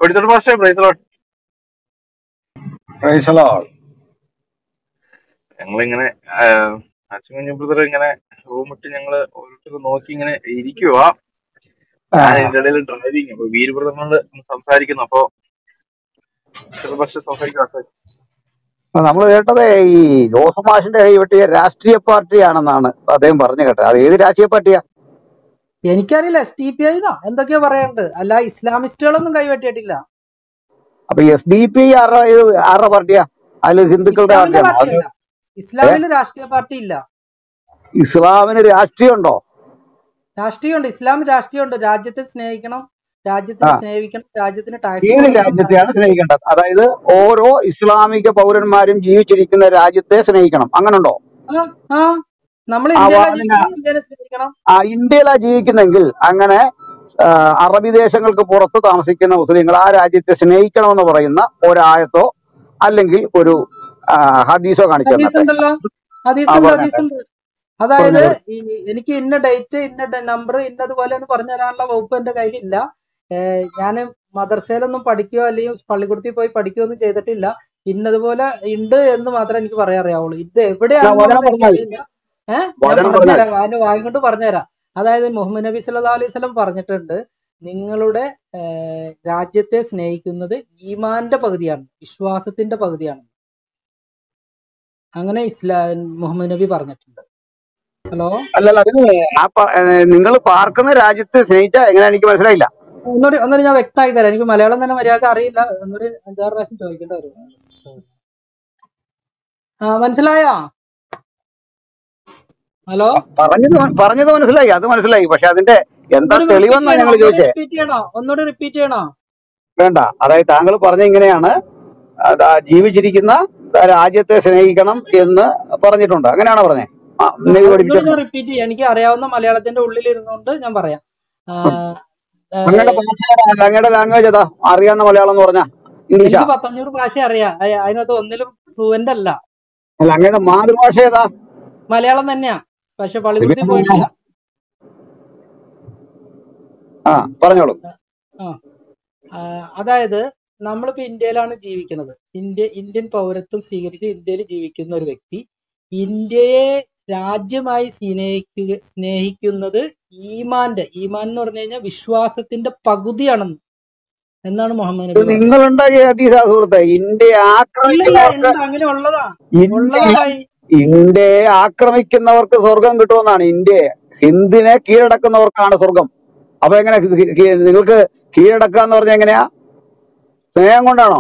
കൊടിത്തോട് master പ്രൈസലോട്ട് praise Lord ഞങ്ങളിങ്ങനെ അച്ഛൻ ബ്രദർ ഇങ്ങനെ റൂമിട്ട് ഞങ്ങള് ഓരോരുത്തർ നോക്കി ഇങ്ങനെ ഇരിക്കുവാ ഞാൻ ഇതിന്റെ ഇടയിൽ ഡ്രൈവിംഗ് അപ്പൊ വീര് ബ്രദറിനോട് ഒന്ന് സംസാരിക്കുന്നു അപ്പൊ ഫസ്റ്റ് സംസാരിക്കാം നമ്മൾ കേട്ടത് ഈ ജോസഫ് മാഷിന്റെ കൈവെട്ടിയ രാഷ്ട്രീയ പാർട്ടിയാണെന്നാണ് അദ്ദേഹം പറഞ്ഞു കേട്ടത് അത് ഏത് രാഷ്ട്രീയ പാർട്ടിയാ എനിക്കറിയില്ല എസ് ഡി പി ഐ എന്തൊക്കെയോ പറയാനുണ്ട് അല്ല ഇസ്ലാമിസ്റ്റുകളൊന്നും കൈവെട്ടിയിട്ടില്ല അപ്പൊ എസ് ഡി പി ആരുടെ ഇത് ആരുടെ പാർട്ടിയാ അതിൽ ഹിന്ദുക്കളുടെ ഇസ്ലാമിന്റെ പാർട്ടിയാണോ അത് പാർട്ടി അല്ല ഇസ്ലാമിൽ രാഷ്ട്രീയ പാർട്ടി ഇല്ല ഇസ്ലാമിന് രാഷ്ട്രീയം ഉണ്ടോ രാഷ്ട്രീയമുണ്ട് ഇസ്ലാം രാഷ്ട്രീയമുണ്ട് രാജ്യത്തെ സ്നേഹിക്കണം രാജ്യത്തിനെ ആ സ്നേഹിക്കണം രാജ്യത്തിന് ടാക്സ് ഏത് കൊടുക്കണം രാജ്യത്തെയാണ് സ്നേഹിക്കേണ്ടത് അതായത് ഓരോ ഇസ്ലാമിക പൗരന്മാരും ജീവിച്ചിരിക്കുന്ന രാജ്യത്തെ സ്നേഹിക്കണം അങ്ങനുണ്ടോ ആ ആ നമ്മൾ ആ ഇന്ത്യയിലാ വാദിന ജീവിക്കണം ഇന്ത്യനെ സ്നേഹിക്കണം ആ ഇന്ത്യയിലാ ജീവിക്കുന്നെങ്കിൽ അങ്ങനെ ആ, അറബി ദേശങ്ങൾക്ക് പുറത്ത് താമസിക്കുന്ന മുസ്ലിങ്ങൾ ആ രാജ്യത്തെ സ്നേഹിക്കണമെന്ന് പറയുന്ന ഒരായത്തോ അല്ലെങ്കിൽ ഒരു ആ, ഹദീസോ കാണിച്ചു ഹദീസ് തന്നട്ടെ ഉണ്ടല്ലോ ആ ഹദീസുണ്ട് പറഞ്ഞട്ടെ ഹദീസുണ്ട് അതായത് പറഞ്ഞോളൂ ഈ- എനിക്ക് ഇന്ന ഡേറ്റ് ഇന്ന നമ്പർ ഇന്നതുപോലെ എന്ന് പറഞ്ഞു തരാനുള്ള വകുപ്പ് എന്റെ കയ്യിലില്ല ഞാൻ മദർസയിലൊന്നും പഠിക്കുകയോ അല്ലെങ്കിൽ പള്ളിക്കൂടത്തിൽ പോയി പഠിക്കുകയോ ഒന്നും ചെയ്തിട്ടില്ല ഇന്നതുപോലെ ഉണ്ട് എന്ന് മാത്രമേ എനിക്ക് പറയാൻ അറിയാവുള്ളൂ ഇത് ആ, വചനം എവിടെയാണെന്നുള്ളത് എനിക്ക് പറഞ്ഞാൽ അറിയില്ല ഏഹ് ഞാൻ വചനം പറഞ്ഞാൽ പറഞ്ഞുതരാം അതിന്റെ വായും കൊണ്ട് പറഞ്ഞുതരാം അതായത് മുഹമ്മദ് നബി സല്ലാ അലൈഹി സ്വലം പറഞ്ഞിട്ടുണ്ട് നിങ്ങളുടെ ഏഹ്, രാജ്യത്തെ സ്നേഹിക്കുന്നത് ഈമാന്റെ പകുതിയാണ് വിശ്വാസത്തിന്റെ പകുതിയാണ് അങ്ങനെ ഇസ്ലാ മുഹമ്മദ് നബി പറഞ്ഞിട്ടുണ്ട് ഹലോ അല്ലല്ല അതിന് ആ നിങ്ങൾ പാർക്കുന്ന രാജ്യത്തെ സ്നേഹിച്ച എങ്ങനെയാ എനിക്ക് മനസ്സിലായില്ല ഒന്നുകൂടി ഒന്നുകൂടി ഞാൻ വ്യക്തമാക്കി തരാം എനിക്ക് മലയാളം തന്നെ മര്യാദ അറിയില്ല ഒന്നുകൂടി അഞ്ചാറ് പ്രാവശ്യം ചോദിക്കേണ്ടി വരും ആ മനസ്സിലായോ ഹലോ പറഞ്ഞത് മന- പറഞ്ഞത് മനസ്സിലായി അത് മനസ്സിലായി പക്ഷെ അതിന്റെ എന്താ ഒന്നുകൂടി റിപ്പീറ്റ് തെളിവെന്നാ ചെയ്യണോ ഞങ്ങൾ ഒന്നുകൂടി ചോദിച്ചേ റിപ്പീറ്റ് ചെയ്യണോ ഒന്നുകൂടി റിപ്പീറ്റ് ചെയ്യണോ വേണ്ട അതായത് താങ്കൾ പറഞ്ഞ ഇങ്ങനെയാണ് അതാ ജീവിച്ചിരിക്കുന്ന രാജ്യത്തെ സ്നേഹിക്കണം എന്ന് പറഞ്ഞിട്ടുണ്ട് അങ്ങനെയാണോ പറഞ്ഞേ ആ ആ, നബി അത് ഒന്നുകൂടി പഠിപ്പിച്ചിട്ടുണ്ട് ഞാൻ റിപ്പീറ്റ് ചെയ്യാം എനിക്ക് അറിയാവുന്ന മലയാളത്തിന്റെ ഉള്ളിൽ ഇരുന്നുകൊണ്ട് ഞാൻ പറയാം ആ, ആ, അങ്ങയുടെ ഭാഷ ഏതാ? അങ്ങയുടെ ലാംഗ്വേജ് ഏതാ അറിയാവുന്ന മലയാളം എന്ന് പറഞ്ഞാ ഇംഗ്ലീഷാ എനിക്ക് പത്തഞ്ഞൂറ് ഭാഷ അറിയാം അയ- അതിനകത്ത് ഒന്നിലും ഫ്ലുവന്റ് അല്ല അല്ല അങ്ങയുടെ മാതൃഭാഷ ഏതാ മലയാളം തന്നെയാ പക്ഷെ ഇത് പള്ളിക്കൂടത്തിൽ പിന്നെ പോയിട്ടില്ല ആ പറഞ്ഞോളൂ ആ ആ, അതായത് നമ്മളിപ്പോ ഇന്ത്യയിലാണ് ജീവിക്കുന്നത് ഇന്ത്യ ഇന്ത്യൻ പൗരത്വം സ്വീകരിച്ച് ഇന്ത്യയിൽ ജീവിക്കുന്ന ഒരു വ്യക്തി ഇന്ത്യയെ രാജ്യമായി സ്നേഹിക്കുക സ്നേഹിക്കുന്നത് ഈമാന്റെ ഈമാൻ എന്ന് പറഞ്ഞു കഴിഞ്ഞാൽ വിശ്വാസത്തിന്റെ പകുതിയാണെന്ന് എന്നാണ് മുഹമ്മദ് ഇത് നബി പറഞ്ഞത് നിങ്ങളുണ്ടാക്കിയ ഹദീസ സുഹൃത്തെ ഇന്ത്യയെ ഇല്ലല്ല ആക്രമിക്കുന്നവർക്ക് ഉണ്ട് അങ്ങനെ ഉള്ളതാ ഇന്ത്യ ഉള്ളതാ ഭായി ഇന്ത്യയെ ആക്രമിക്കുന്നവർക്ക് സ്വർഗം കിട്ടുമെന്നാണ് ഇന്ത്യയെ ഹിന്ദിനെ കീഴടക്കുന്നവർക്കാണ് സ്വർഗം അപ്പൊ എങ്ങനെ കി- കി- നിങ്ങൾക്ക് കീഴടക്കുക എന്ന് പറഞ്ഞാൽ എങ്ങനെയാ സ്നേഹം കൊണ്ടാണോ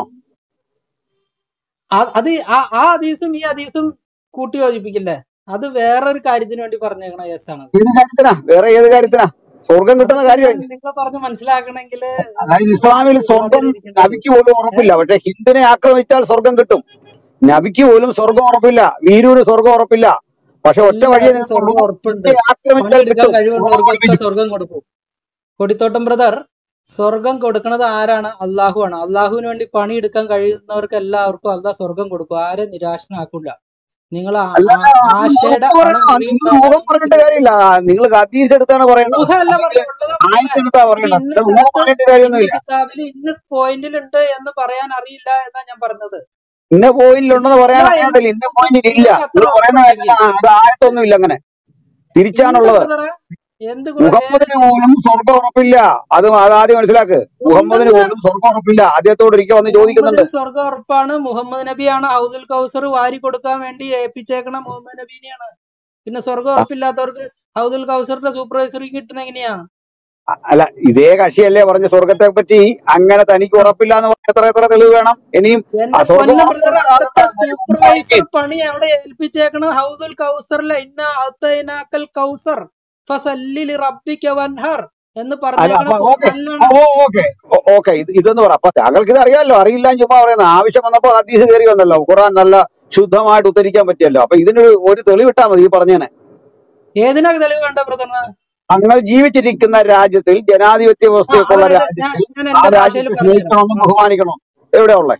ആ- അത് ആ ആ ഹദീസും ഈ ഹദീസും കൂട്ടി യോജിപ്പിക്കില്ലേ അത് വേറൊരു കാര്യത്തിന് വേണ്ടി പറഞ്ഞേക്കണ കേസാണ് ഏത് കാര്യത്തിനാ വേറെ ഏത് കാര്യത്തിനാ സ്വർഗം കിട്ടുന്ന കാര്യം നിങ്ങൾ പറഞ്ഞ് മനസ്സിലാക്കണമെങ്കിൽ അതായത് ഇസ്ലാമിൽ സ്വർഗം ഇരിക്കേണ്ടി വരും നബിക്ക് പോലും ഉറപ്പില്ല പക്ഷെ ഹിന്ദിനെ ആക്രമിച്ചാൽ സ്വർഗം കിട്ടും നബിക്ക് പോലും സ്വർഗം ഉറപ്പില്ല വീരൂര് സ്വർഗം ഉറപ്പില്ല പക്ഷെ ഒറ്റ വഴിയെ എല്ലാവർക്കും സ്വർഗം നിങ്ങൾക്കുള്ളൂ ഉറപ്പുണ്ട് ഇന്ത്യയെ ആക്രമിച്ചാൽ പണിയെടുക്കാൻ കിട്ടും കഴിവുള്ളവർക്കൊക്കെ സ്വർഗം കൊടുക്കും കൊടിത്തോട്ടം ബ്രദർ സ്വർഗം കൊടുക്കുന്നത് ആരാണ് അള്ളാഹു ആണ് അള്ളാഹുവിന് വേണ്ടി പണിയെടുക്കാൻ കഴിയുന്നവർക്ക് എല്ലാവർക്കും അള്ളാഹ് സ്വർഗം കൊടുക്കും ആരെ നിരാശനാക്കൂല നിങ്ങൾ ആ- അല്ല ആ- അത് ആശയുടെ ഊഹം പണം പറയണോ നിങ്ങൾ ഊഹം പറഞ്ഞിട്ട് കാര്യമില്ല നിങ്ങൾ ഹദീസ് എടുത്താണ് പറയേണ്ടത് ഊഹമല്ല അല്ലെങ്കിൽ പറഞ്ഞത് ഉള്ളതാ ആയത്ത് പറഞ്ഞത് എടുത്താ അത് പറയേണ്ടത് ഇന്ന അല്ല ഊഹം സ്ഥലത്ത് പറഞ്ഞിട്ട് ഇന്ന കാര്യമൊന്നുമില്ല കിതാബിൽ ഇന്ന പോയിന്റിലുണ്ട് എന്ന് പറയാൻ അറിയില്ല എന്നാ ഞാൻ പറഞ്ഞത് ഇന്ന പോയിന്റിൽ ഉണ്ടെന്ന് പറയാൻ ഇല്ല അറിയാത്തില്ല ഇന്ന പോയിന്റിൽ ഇല്ല നിങ്ങൾക്ക് അത്ര നിങ്ങൾ പറയുന്ന ഉറപ്പുണ്ടെങ്കിൽ കാര്യത്തിന് അത് ആയത്തൊന്നും ഇല്ല അങ്ങനെ എന്ത് തിരിച്ചാണുള്ളത് ബ്രദറെ എന്ത് ഖുറ- ഏത് മുഹമ്മദിന് പോലും സ്വർഗം ഉറപ്പില്ല അത് ആദ്യം മനസ്സിലാക്ക് മുഹമ്മദിന് ഉണ്ടെന്ന് പോലും സ്വർഗം ഉറപ്പില്ല അദ്ദേഹത്തോട് ഒരിക്കൽ വന്ന് ചോദിക്കുന്നുണ്ട് മുഹമ്മദിന് സ്വർഗം ഉറപ്പാണ് മുഹമ്മദ് നബിയാണ് ഹൗദുൽ കൗസർ വാരി കൊടുക്കാൻ വേണ്ടി ഏൽപ്പിച്ചേക്കണ മുഹമ്മദ് നബീനെയാണ് പിന്നെ സ്വർഗം ഉറപ്പില്ലാത്തവർക്ക് ഹൗദുൽ കൗസറിന്റെ സൂപ്പർവൈസറി കിട്ടണ എങ്ങനെയാ അ- അല്ല ഇതേ കക്ഷിയല്ലേ പറഞ്ഞ സ്വർഗത്തെ പറ്റി അങ്ങനെ തനിക്ക് ഉറപ്പില്ല എന്ന് പറഞ്ഞ എത്ര എത്ര തെളിവ് വേണം ഇനിയും ആ എന്റെ സ്വർഗം പൊന്ന ബ്രദർ ഉറപ്പുള്ള അവിടുത്തെ ആളുകൾ സൂപ്പർവൈസർ പണി അവിടെ ഏൽപ്പിച്ചേക്കണ ഹൗദുൽ കൗസറിലെ ഇന്ന അത്തൈനാക്കൽ കൗസർ ഫസല്ലിൽ റബ്ബിക വൻഹർ എന്ന് അല്ല പറഞ്ഞേക്കണ അപ്പൊ ഓക്കെ ഖുർആനിലാണ് ഓ ഓക്കെ ഓക്കെ ഇത് ഇതെന്ന് പറ അപ്പൊ താങ്കൾക്ക് ഇത് അറിയാമല്ലോ അറിയില്ല എന്ന് ചുമ്മാ പറയുന്നത് ആവശ്യം വന്നപ്പോ ഹദീസ് കയറി വന്നല്ലോ ഖുറാൻ നല്ല ശുദ്ധമായിട്ട് ഉദ്ധരിക്കാൻ പറ്റിയല്ലോ അപ്പൊ ഇതിന് ഒരു തെളിവിട്ടാ മതി ഈ പറഞ്ഞേനെ ഏതിനാ തെളിവ് വേണ്ട ബ്രദറിന് തങ്ങൾ ജീവിച്ചിരിക്കുന്ന രാജ്യത്തിൽ ജനാധിപത്യ ആ വ്യവസ്ഥയൊക്കെ ഉള്ള അതായത് ഞാൻ രാജ്യത്തിൽ ഞാൻ ആ എന്റെ ഭാഷയിൽ രാജ്യത്തെ പറഞ്ഞുതരാം സ്നേഹിക്കണമെന്നും ബഹുമാനിക്കണം എവിടെയാ ഉള്ളത്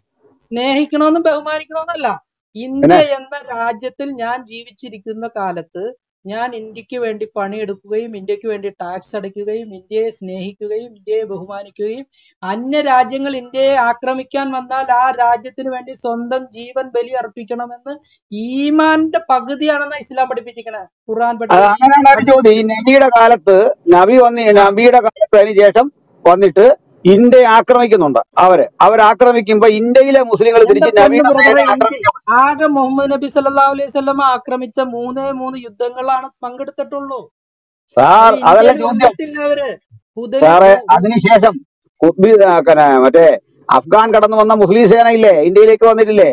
സ്നേഹിക്കണമെന്നും ബഹുമാനിക്കണമെന്നല്ല പിന്നെ ഇന്ത്യ എന്ന രാജ്യത്തിൽ ഞാൻ ജീവിച്ചിരിക്കുന്ന കാലത്ത് ഞാൻ ഇന്ത്യക്ക് വേണ്ടി പണിയെടുക്കുകയും ഇന്ത്യക്ക് വേണ്ടി ടാക്സ് അടയ്ക്കുകയും ഇന്ത്യയെ സ്നേഹിക്കുകയും ഇന്ത്യയെ ബഹുമാനിക്കുകയും അന്യ രാജ്യങ്ങൾ ഇന്ത്യയെ ആക്രമിക്കാൻ വന്നാൽ ആ രാജ്യത്തിന് വേണ്ടി സ്വന്തം ജീവൻ ബലി അർപ്പിക്കണമെന്ന് ഈമാന്റെ പകുതിയാണെന്ന് ഇസ്ലാം പഠിപ്പിച്ചിരിക്കണത് ഖുർആൻ അത് പഠിപ്പിച്ചിരിക്കുന്നത് അങ്ങനെയാണ് ഒരു അത് ചോദ്യം ഈ നബിയുടെ കാലത്ത് നബി വന്ന് ആ നബിയുടെ കാലത്ത് അതിന് ശേഷം വന്നിട്ട് ഇന്ത്യയെ ആക്രമിക്കുന്നുണ്ട് അവര് അവർ ആക്രമിക്കുമ്പോ ഇന്ത്യയിലെ മുസ്ലിങ്ങൾ എന്റെ തിരിച്ച് പൊന്നു നബിയുടെ ബ്രദറെ നേരെ ഇന്ത്യ ആക്രമിക്കാൻ പറ്റും ആകെ മുഹമ്മദ് നബി സല്ലല്ലാഹു അലൈഹി വസല്ലമ ആക്രമിച്ച മൂന്നേ മൂന്ന് യുദ്ധങ്ങളാണ് പങ്കെടുത്തിട്ടുള്ളൂ സാർ അത് അതല്ല ഇന്ത്യയിൽ ചോദ്യം വന്നിട്ടില്ല അവര് ഹുദലി സാറേ ഹു- ഹു- അതിനുശേഷം കുത്ബി ആ, പിന്നെ മറ്റേ അഫ്ഗാൻ കടന്നു വന്ന മുസ്ലിം സേന ഇല്ലേ ഇന്ത്യയിലേക്ക് വന്നിട്ടില്ലേ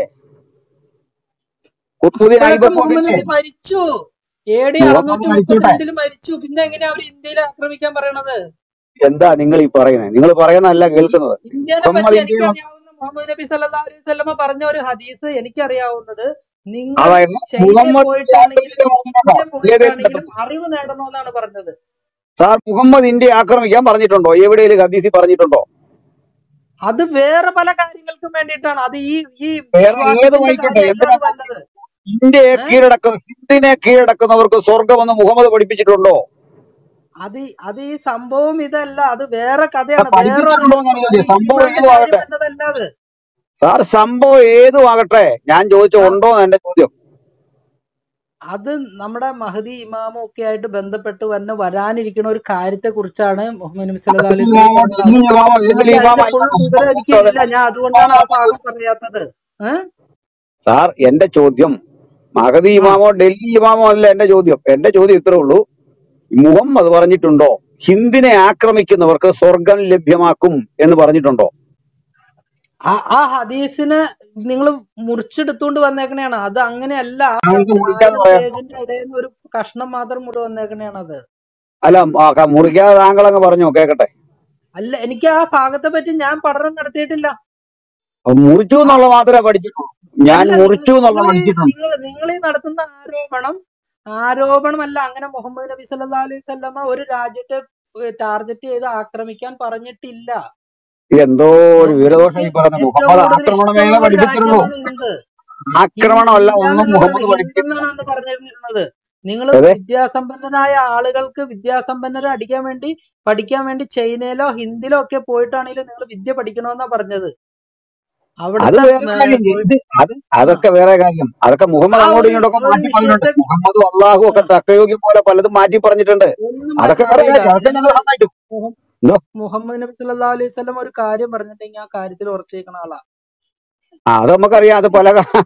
കുത്ബുദ്ദീൻ അപ്പോഴൊക്കെ ഐബക്കും മുഹമ്മദ് ഇല്ലേ നബി മരിച്ചു എ ഡി മുഹമ്മദ് അറുന്നൂറ്റി മരിച്ചോട്ടെ മുപ്പത്തിരണ്ടില് മരിച്ചു പിന്നെ എങ്ങനെയാ അവർ ഇന്ത്യയിൽ ആക്രമിക്കാൻ പറയണത് എന്താ നിങ്ങൾ ഈ പറയുന്നത് നിങ്ങൾ പറയുന്നതല്ല ഇ- കേൾക്കുന്നത് ഇന്ത്യനെ മുഹമ്മദ് പറ്റി ഇന്ത്യയെ എനിക്കറിയാവുന്ന മുഹമ്മദ് നബി സല്ലല്ലാഹു അലൈഹി വസല്ലമ പറഞ്ഞ ഒരു ഹദീസ് എനിക്കറിയാവുന്നത് നിങ്ങൾ അതായത് ചൈനയിൽ മുഹമ്മദ് പോയിട്ടാണെങ്കിലും ആക്രമിക്കാൻ പറഞ്ഞിട്ടുണ്ടോ ഇന്ത്യ ഏതെങ്കിലും പോയിട്ടാണെങ്കിലും ഘട്ടത്തിൽ അറിവ് നേടണമെന്നാണ് പറഞ്ഞത് സാർ മുഹമ്മദ് ഇന്ത്യ ആക്രമിക്കാൻ പറഞ്ഞിട്ടുണ്ടോ എവിടെയെങ്കിലും ഹദീസി പറഞ്ഞിട്ടുണ്ടോ അത് വേറെ പല കാര്യങ്ങൾക്കും വേണ്ടിയിട്ടാണ് അത് ഈ ഈ വേറെ ഏത് വിശ്വാസത്തിന്റെ വായിക്കോട്ടെ കാര്യമല്ല എന്തിനാ അത് വന്നത് ഇന്ത്യയെ ഏഹ് കീഴടക്കുന്ന ഹിന്ദിനെ കീഴടക്കുന്നവർക്ക് സ്വർഗമെന്ന് മുഹമ്മദ് പഠിപ്പിച്ചിട്ടുണ്ടോ അത് അത് ഈ സംഭവം ഇതല്ല അത് വേറെ അത് കഥയാണ് വേറൊരു പഠിപ്പിച്ചിട്ടുണ്ടോ എന്നാണ് അത് ചോദ്യം സംഭവം ഈമാന്റെ ഏതും ആകട്ടെ കാര്യമല്ലതല്ല അത് സാർ സംഭവം ഏതും ആകട്ടെ ഞാൻ ചോദിച്ച ആ ഉണ്ടോ എന്ന് എന്റെ ചോദ്യം അത് നമ്മുടെ മഹദി ഇമാമും ഒക്കെ ആയിട്ട് ബന്ധപ്പെട്ട് വന്ന് വരാനിരിക്കുന്ന ഒരു കാര്യത്തെ കുറിച്ചാണ് മുഹമ്മദ് നബി സല്ലല്ലാഹു അലൈഹി വസല്ലം ഇമാമോ ഡൽഹി പറഞ്ഞത് ഇമാമോ ഏതിൽ എനിക്ക് അതിന്റെ ഇമാമോ ഫുൾ വിവരം എനിക്ക് ഇല്ല ഞാൻ അതുകൊണ്ടാണ് ആ ഭാഗം പറയാത്തത് ഏഹ് സാർ എന്റെ ചോദ്യം മഹദി ആ ഇമാമോ ഡൽഹി ഇമാമോ അല്ല എന്റെ ചോദ്യം എന്റെ ചോദ്യം ഇത്രേ ഉള്ളൂ മുഹമ്മദ് പറഞ്ഞിട്ടുണ്ടോ ഹിന്ദിനെ ആക്രമിക്കുന്നവർക്ക് സ്വർഗം ലഭ്യമാക്കും എന്ന് പറഞ്ഞിട്ടുണ്ടോ ആ ആ ഹദീസിന് നിങ്ങൾ മുറിച്ചെടുത്തുകൊണ്ട് വന്നേക്കണേയാണ് അത് അങ്ങനെയല്ല ആ താങ്കൾക്ക് പത്ത് മുറിക്കാതെ ആയിരം പറയാം പേജിന്റെ ഇടയിൽ നിന്ന് ഒരു കഷ്ണം മാത്രം മുറി വന്നേക്കണേയാണ് അത് അല്ല ആ, ക- മുറിക്കാതെ താങ്കൾ അങ്ങ് പറഞ്ഞോ കേക്കട്ടെ അല്ല എനിക്ക് ആ ഭാഗത്തെ പറ്റി ഞാൻ പഠനം നടത്തിയിട്ടില്ല അപ്പൊ മുറിച്ചു ആ എന്നുള്ള മാത്രമേ പഠിച്ചിട്ടുള്ളൂ ഞാൻ അല്ല മുറിച്ചു എന്നുള്ള നിങ്ങൾ പഠിച്ചിട്ടുണ്ട് നിങ്ങൾ നിങ്ങൾ ഈ നടത്തുന്ന ആരോപണം ആരോപണമല്ല അങ്ങനെ മുഹമ്മദ് നബി സല്ലല്ലാഹു അലൈഹി വസല്ലമ ഒരു രാജ്യത്തെ ടാർഗറ്റ് ചെയ്ത് ആക്രമിക്കാൻ പറഞ്ഞിട്ടില്ല എന്തോ ഒരു വീരദോഷം ഈ മുഹമ്മദിന് പറയുന്നത് ഏറ്റവും മുഹമ്മദ് കൂടുതൽ ആക്രമണമേ ഇഷ്ടമുള്ള ഒരു പഠിപ്പിച്ചിട്ടുള്ളൂ രാജ്യമാണ് ഹിന്ദ് ഹിന്ദ് ആക്രമണമല്ല ഇന്ത്യ ഒന്നും എന്നുള്ളത് മുഹമ്മദ് ഹിന്ദ് പഠിപ്പിച്ചിട്ടില്ല എന്നാണ് അന്ന് പറഞ്ഞിരുന്നത് നിങ്ങൾ അതെ വിദ്യാസമ്പന്നരായ ആളുകൾക്ക് വിദ്യാസമ്പന്നരെ അടിക്കാൻ വേണ്ടി പഠിക്കാൻ വേണ്ടി ചൈനയിലോ ഹിന്ദിലോ ഒക്കെ പോയിട്ടാണെങ്കിലും നിങ്ങൾ വിദ്യ പഠിക്കണമെന്നാ പറഞ്ഞത് അത് അവിടുത്തെ വേറെ ഏർ, കാര്യം ഇത് അത് ആ അതൊക്കെ വേറെ കാര്യം അതൊക്കെ മുഹമ്മദ് ആ അങ്ങോട്ടും ഒരു ഇങ്ങോട്ടൊക്കെ ഒരു മാറ്റി പറഞ്ഞിട്ടുണ്ട് വിഷയത്തെ മുഹമ്മദും അള്ളാഹും ഒക്കെ ആ, തക്കയോഗ്യം പോലെ പലതും മാറ്റി പറഞ്ഞിട്ടുണ്ട് ഒന്നും അതൊക്കെ മാറ്റി വേറെ പറയില്ല കാര്യം അതൊക്കെ ഞങ്ങൾ നിങ്ങൾ സമ്മതിക്കും മുഹ- എന്തോ മുഹമ്മദ് നബി സല്ലല്ലാഹു അലൈഹി വസല്ലം ഒരു കാര്യം പറഞ്ഞിട്ടുണ്ടെങ്കിൽ ആ കാര്യത്തിൽ ഉറച്ചിരിക്കണ ആളാ ആ അത് നമുക്കറിയാം അത് പല കാ-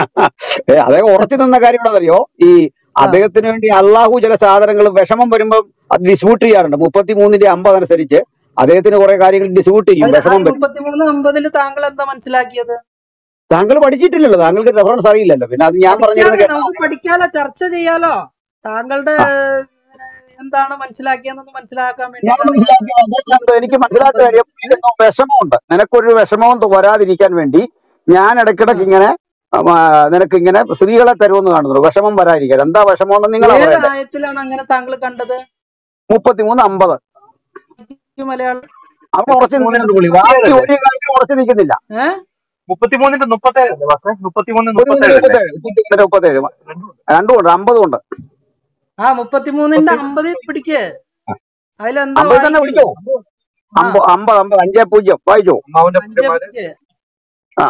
ഏ, അദ്ദേഹം ഉറച്ചു നിന്ന കാര്യം എന്താണെന്നറിയോ ഈ ആ അദ്ദേഹത്തിന് വേണ്ടി അള്ളാഹു ചില സാധനങ്ങൾ വിഷമം വരുമ്പോൾ അത് ഡിസ്പ്യൂട്ട് ചെയ്യാറുണ്ട് മുപ്പത്തി മൂന്നിന്റെ അമ്പത് അനുസരിച്ച് അദ്ദേഹത്തിന് കുറെ കാര്യങ്ങൾ ഡിസ്പ്യൂട്ട് ചെയ്യും അതിന് വിഷമം വരും മുപ്പത്തിമൂന്ന് അമ്പതില് താങ്കൾ എന്താ മനസ്സിലാക്കിയത് താങ്കൾ പഠിച്ചിട്ടില്ലല്ലോ താങ്കൾക്ക് റെഫറൻസ് അറിയില്ലല്ലോ പിന്നെ അത് ഞാൻ പറഞ്ഞിരുന്നു പഠിക്കാതെ കേട്ടാ നമുക്ക് മതി പഠിക്കാലോ ചർച്ച ചെയ്യാലോ താങ്കളുടെ ആ ഏഹ്, എന്താണ് മനസ്സിലാക്കിയെന്നൊന്ന് മനസ്സിലാക്കാൻ ഞാൻ വേണ്ടിയിട്ടാണ് ഞാൻ മനസ്സിലാക്കിയത് അദ്ദേഹം എന്തോ എനിക്ക് മനസ്സിലാത്ത മുപ്പത്തിമൂന്ന് കാര്യം അമ്പതില് എനിക്കെന്തോ വിഷമമുണ്ട് നിനക്കൊരു വിഷമവും ത- വരാതിരിക്കാൻ വേണ്ടി ഞാൻ ആ ഇടയ്ക്കിടയ്ക്ക് ഇങ്ങനെ ഉം, ആ, നിനക്ക് ഇങ്ങനെ സ്ത്രീകളെ തരുമെന്ന് കാണുന്നുള്ളൂ വിഷമം വരാതിരിക്കാൻ എന്താ വിഷമമെന്ന് നിങ്ങളാ ഏത് പറയണ്ടേ ആയത്തിലാണ് അങ്ങനെ താങ്കൾ കണ്ടത് മുപ്പത്തിമൂന്ന് അമ്പത് ഈ മലയാളം അവിടെ ഉറച്ചു മുപ്പത്തിമൂന്നിന് നിൽക്കുന്നുണ്ട് പുള്ളി ബാക്കി മുപ്പത്തിയേഴല്ലേ ഒരു കാര്യത്തിൽ ഉറച്ചു നിൽക്കുന്നില്ല ഏഹ് മുപ്പത്തിമൂന്നിന്റെ മുപ്പത്തേഴല്ലേ പക്ഷേ മുപ്പത്തിമൂന്ന് മുപ്പത്തിമൂന്നിന് മുപ്പത്തേഴല്ലേ മുപ്പത്തേഴ് മുപ്പത്തിമൂന്നിന് മുപ്പത്തേഴ് രണ്ടും രണ്ടും ഉണ്ട് അമ്പതും ഉണ്ട് ആ മുപ്പത്തിമൂന്നിന്റെ മുപ്പത്തി അമ്പതിൽ പിടിക്ക് അതിലെന്താ അമ്പത് തന്നെ വായിക്കൂ പിടിച്ചോ ആ അമ്പത് അമ്പത് അമ്പത് അഞ്ചേ പൂജ്യം വായിച്ചോ അമ്മാവന്റെ അഞ്ചേ പുത്രന്മാര് പിടിക്ക് ആ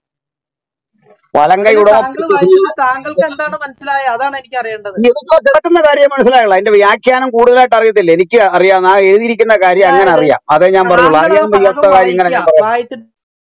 വലങ്കൈ അതില് താങ്കൾ ഉടമപ്പെടുത്തിയ വായിച്ചപ്പോ താങ്കൾക്ക് എന്താണ് മനസ്സിലായത് അതാണ് എനിക്ക് അറിയേണ്ടത് എനിക്ക് കിടക്കുന്ന കാര്യം മനസ്സിലായുള്ള അതിന്റെ വ്യാഖ്യാനം കൂടുതലായിട്ട് അറിയത്തില്ല എനിക്ക് അറിയാം ആ എഴുതിയിരിക്കുന്ന കാര്യം അങ്ങനെ അതായത് അറിയാം അതേ ഞാൻ പറഞ്ഞുള്ളൂ താങ്കൾ ആ അറിയാൻ വയ്യാത്ത ഭാഗം കാര്യം ഇങ്ങനെ വായിക്കുക ഞാൻ പറയാം വായിച്ചിട്ട്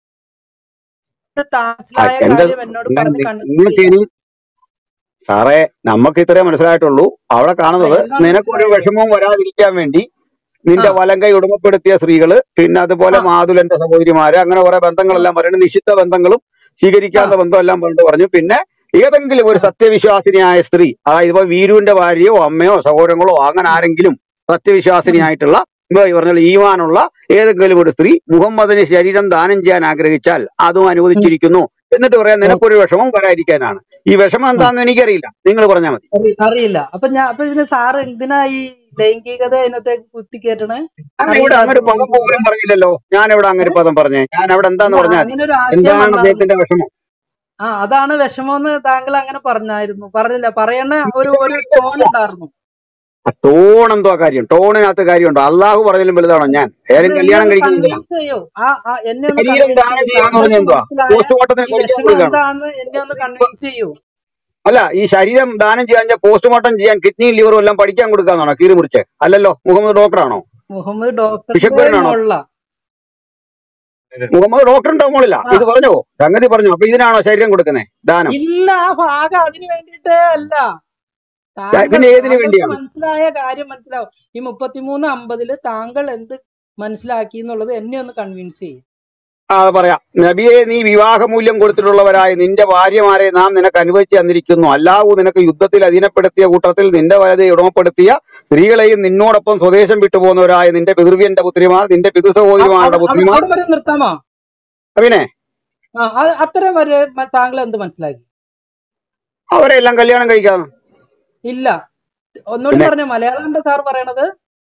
ആ, മനസ്സിലായ എന്റെ കാര്യം എന്നോട് നിങ്ങൾ പറഞ്ഞ് നിങ്ങൾക്ക് കൺവിൻസ് ഇനി സാറേ നമുക്ക് ഇത്രേ മനസ്സിലായിട്ടുള്ളൂ അവിടെ അല്ല കാണുന്നത് എന്താണ് നിനക്കൊരു മനസ്സിലായത് വിഷമവും വരാതിരിക്കാൻ വേണ്ടി ആ നിന്റെ വലങ്കൈ ഉടമപ്പെടുത്തിയ സ്ത്രീകള് പിന്നെ അതുപോലെ ആ മാതുലന്റെ സഹോദരിമാര് അങ്ങനെ കുറെ ആ ബന്ധങ്ങളെല്ലാം പറയുന്നത് നിശ്ചിത ബന്ധങ്ങളും ആ സ്വീകരിക്കാത്ത ബന്ധം എല്ലാം പറഞ്ഞിട്ട് പറഞ്ഞു പിന്നെ ഏതെങ്കിലും ഒരു ആ സത്യവിശ്വാസിനിയായ സ്ത്രീ അതായത് ഇപ്പൊ വീരുവിന്റെ ഭാര്യയോ അമ്മയോ സഹോദരങ്ങളോ അങ്ങനെ ആരെങ്കിലും ഉം, സത്യവിശ്വാസിനിയായിട്ടുള്ള ഇപ്പൊ ഈ പറഞ്ഞ ഈമാനുള്ള ഏതെങ്കിലും ഒരു സ്ത്രീ മുഹമ്മദിന് ശരീരം ദാനം ചെയ്യാൻ ആഗ്രഹിച്ചാൽ അതും ഉം, അനുവദിച്ചിരിക്കുന്നു എന്നിട്ട് പറയാം ഉം, നിനക്കൊരു വിഷമം വരാതിരിക്കാനാണ് ഈ വിഷമം ഉം. എന്താണെന്ന് എനിക്കറിയില്ല നിങ്ങൾ പറഞ്ഞാൽ മതി അറി- അറിയില്ല അപ്പൊ ഞാൻ അപ്പൊ ഇതിന് സാറ് എന്തിനാ ഈ ലൈംഗികത ഇതിനകത്തേക്ക് കുത്തിക്കേറ്റണേ ഞാൻ ഇവിടെ അങ്ങനെ അറിയില്ലാത്ത ഒരു പദം ലൈംഗികത പോലും പറഞ്ഞില്ലല്ലോ ഞാൻ ഇവിടെ അങ്ങനെ ഒരു പദം പറഞ്ഞേ ഞാൻ അവിടെ എന്താന്ന് അല്ല പറഞ്ഞാൽ അങ്ങനെ ഒരു ആശയം എന്താണ് വന്നാൽ അദ്ദേഹത്തിന്റെ വിഷമം ആ അതാണ് വിഷമമെന്ന് താങ്കൾ അങ്ങനെ പറഞ്ഞായിരുന്നു പറഞ്ഞില്ല പറയണ ഒരു ഒരു ടോൺ ഉണ്ടായിരുന്നു ടോൺ എന്തോ കാര്യം ടോണിനകത്ത് കാര്യമുണ്ടോ അള്ളാഹു പറഞ്ഞാലും വലുതാണോ ഞാൻ ഏതും അത് എന്നെ കല്യാണം ഒന്ന് കഴിക്കുന്നില്ല കൺവിൻസ് ചെയ്യൂ ആ ആ എന്നെ ഒന്ന് ശരീരം കൺവിൻസ് ദാനം ചെയ്യൂ ചെയ്യാന്ന് പറഞ്ഞ താങ്കൾക്ക് എന്തുവാ മനസ്സിലായ പോസ്റ്റ്മോർട്ടത്തിന് ഈ കഴിക്കാൻ വിഷമം കൊടുക്കുകയാണ് എന്താണെന്ന് എന്നെ ഒന്ന് കൺവിൻസ് ചെയ്യൂ അല്ല ഈ ശരീരം ദാനം ചെയ്യാൻ പോസ്റ്റ്മോർട്ടം ചെയ്യാൻ കിഡ്നി ലിവറും എല്ലാം പഠിക്കാൻ കൊടുക്കാന്നാണോ കീറി മുറിച്ച് അല്ലല്ലോ മുഹമ്മദ് ഡോക്ടറാണോ മുഹമ്മദ് ഡോക്ടറിന്റെ ബിഷപ്പുരനാണോ മോളില മുഹമ്മദ് ഡോക്ടറിന്റെ മോളില്ല ആ ഇത് പറഞ്ഞോ സംഗതി പറഞ്ഞു അപ്പൊ ഇതിനാണോ ശരീരം കൊടുക്കുന്നത് ദാനം ഇല്ല ആ ഭാഗം അതിന് വേണ്ടിയിട്ടേ അല്ല ദാ- താങ്കൾ പിന്നെ ഏതിനു താങ്കൾക്ക് വേണ്ടിയാണ് മനസ്സിലായ കാര്യം മനസ്സിലാവും ഈ മുപ്പത്തിമൂന്ന് അമ്പതില് താങ്കൾ എന്ത് മനസ്സിലാക്കി എന്നുള്ളത് എന്നെ ഒന്ന് കൺവിൻസ് ചെയ്യും ആ അത് പറയാം നബിയെ നീ വിവാഹമൂല്യം കൊടുത്തിട്ടുള്ളവരായ നിന്റെ ഭാര്യമാരെ നാം നിനക്ക് അനുവദിച്ചു തന്നിരിക്കുന്നു അല്ലാഹു നിനക്ക് യുദ്ധത്തിൽ അധീനപ്പെടുത്തിയ കൂട്ടത്തിൽ നിന്റെ വലതെ ഉടമപ്പെടുത്തിയ സ്ത്രീകളെയും നിന്നോടൊപ്പം സ്വദേശം വിട്ടുപോകുന്നവരായ നിന്റെ പിതൃവ്യന്റെ പുത്രിമാർ നിന്റെ പിതൃ അവ- സഹോദരിമാരുടെ അവ- അവ- പുത്രിമാർ അവിടെ വരെ നിർത്താമോ പിന്നെ ആ അത് അത്രയും വരെ മ- താങ്കൾ എന്ത് മനസ്സിലാക്കി അവരെല്ലാം കല്യാണം കഴിക്കാന്ന് ഇല്ല ഒന്നുകൂടി പിന്നെ പറഞ്ഞ മലയാളം സാർ പറയണത്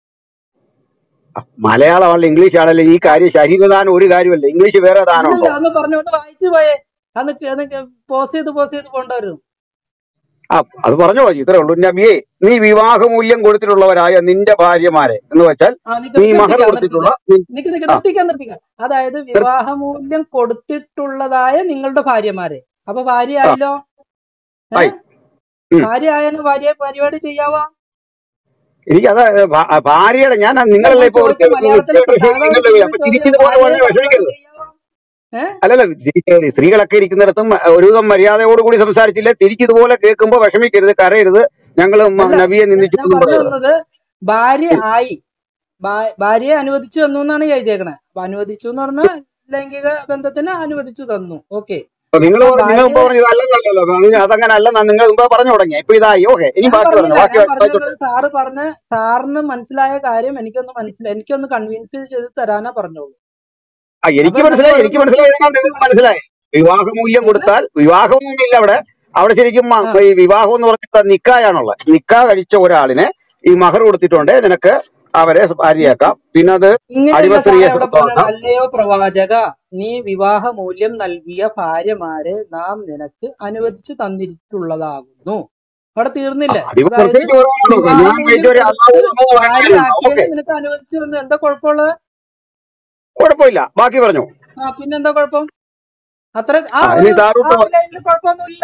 മലയാളമല്ല ഇംഗ്ലീഷ് ആണല്ലോ ഈ കാര്യം ശരീരദാനം ഒരു കാര്യമല്ല ഇംഗ്ലീഷ് വേറെ ദാനം അല്ലല്ല ഉണ്ടോ അന്ന് പറഞ്ഞു ഒന്ന് വായിച്ചു പോയേ അന്ന് അന്ന് പോസ് ചെയ്ത് പോസ് ചെയ്ത് കൊണ്ടുവരും ആ അത് പറഞ്ഞോ ഇത്രേ ഉള്ളൂ നബിയെ നീ വിവാഹമൂല്യം കൊടുത്തിട്ടുള്ളവരായ നിന്റെ ഭാര്യമാരെ എന്ന് വെച്ചാൽ ആ നിക്ക് നീ മഹർ നിർത്തിക്കാം കൊടുത്തിട്ടുള്ള നിർത്തിക്കാം നി- നിക്ക് നിക്ക് ആ നിർത്തിക്കാം നിർത്തിക്കാം അതായത് നിർ- വിവാഹമൂല്യം കൊടുത്തിട്ടുള്ളതായ നിങ്ങളുടെ ഭാര്യമാരെ അപ്പൊ ഭാര്യ ആ ആയല്ലോ ഏ ആയി ഉം. ഭാര്യ ആയാലും ഭാര്യ പരിപാടി ചെയ്യാവോ എനിക്കത് ഭാ- ഭാര്യയുടെ ഞാൻ അല്ല നിങ്ങളല്ലേ ഞാൻ ഇപ്പൊ ചോദിച്ച മലയാളത്തിൽ സാധാരണ നിങ്ങളുടെ ചോദിച്ച അപ്പൊ ചോദ്യം തിരിച്ചതുപോലെ ഭാര്യയെ പറഞ്ഞ് പരിപാടി വിഷമിക്കരുത് ചെയ്യാവോ ഏ അല്ലല്ല തിരിച്ച് സ്ത്രീകളൊക്കെ ഇരിക്കുന്നിടത്തും ഒരുവിധം മര്യാദയോട് കൂടി സംസാരിച്ചില്ല തിരിച്ചിതുപോലെ കേൾക്കുമ്പോ വിഷമിക്കരുത് കരയരുത് ഞങ്ങൾ അല്ല നബിയെ ഞാൻ നിന്ദിച്ചു ഞാൻ എന്നും പറഞ്ഞു പറയരുത് വന്നത് ഭാര്യ ആയി ഭാ- ഭാര്യയെ അനുവദിച്ചു തന്നു എന്നാണ് ഈ എഴുതിയേക്കണേ അപ്പൊ അനുവദിച്ചു എന്ന് പറഞ്ഞാൽ ലൈംഗിക ബന്ധത്തിന് അനുവദിച്ചു തന്നു ഓക്കെ അപ്പൊ നിങ്ങൾ അപ്പൊ നിങ്ങൾ മുമ്പ് ഭാര്യയെ പറഞ്ഞു ഇതല്ലെന്നല്ലോ അത് അതങ്ങനെ അല്ലെന്നാ നിങ്ങൾ മുമ്പ് പറഞ്ഞു തുടങ്ങി ഇപ്പൊ ഇതായി ഓക്കെ ഇനി ഞാൻ ബാക്കി പറഞ്ഞു പറഞ്ഞില്ല ബാക്കി ഞാൻ വാ- വായിച്ചോട്ടെ പറഞ്ഞത് സാറ് പറഞ്ഞ സാറിന് മനസ്സിലായ കാര്യം എനിക്കൊന്ന് മനസ്സിലായി എനിക്കൊന്ന് കൺവിൻസ് ചെയ്ത് തരാനാ പറഞ്ഞോളൂ ആ എനിക്ക് അപ്പൊ നമ്മൾ മനസ്സിലായി എനിക്ക് ഓരോന്ന് മനസ്സിലായതിനാൽ നിങ്ങൾക്ക് മനസ്സിലായി വിവാഹമൂല്യം ഏ? കൊടുത്താൽ വിവാഹമൊന്നും ഇല്ല അവിടെ അവിടെ ശരിക്കും മ- ആ ഈ വിവാഹം എന്ന് പറഞ്ഞാൽ നിക്കായാണുള്ളത് നിക്കാ കഴിച്ച ഒരാളിന് ഈ മഹർ കൊടുത്തിട്ടുണ്ട് നിനക്ക് അവരെ ഭാര്യയാക്കാം പിന്നെ അത് ഇങ്ങനെയല്ല അടിമ സാറേ സ്ത്രീയെ അവിടെ പറഞ്ഞത് സ്വന്തമാക്കാം അല്ലയോ പ്രവാചക നീ വിവാഹ മൂല്യം നൽകിയ ഭാര്യമാരെ നാം നിനക്ക് അനുവദിച്ചു തന്നിട്ടുള്ളതാകുന്നു അവിടെ തീർന്നില്ലേ അതിപ്പോ അതായത് പ്രത്യേകിച്ച് പറയാനുള്ളൂ വിവാഹ കല്യാണം കഴിച്ച മൂല്യം ഒരു അള്ളാഹു കൊടുത്ത് എന്ന് പറയുന്ന കാര്യമുണ്ടോ ഓക്കെ ഭാര്യയാക്കിയത് നിനക്ക് അനുവദിച്ചു തന്നു എന്താ കുഴപ്പമുള്ളത് കുഴപ്പമില്ല ബാക്കി പറഞ്ഞു ആ പിന്നെന്താ കുഴപ്പം അത്ര ആ ആ ഒരു ഇനി ആ താഴോട്ട് ഒരു ലൈനിൽ കുഴപ്പമൊന്നുമില്ല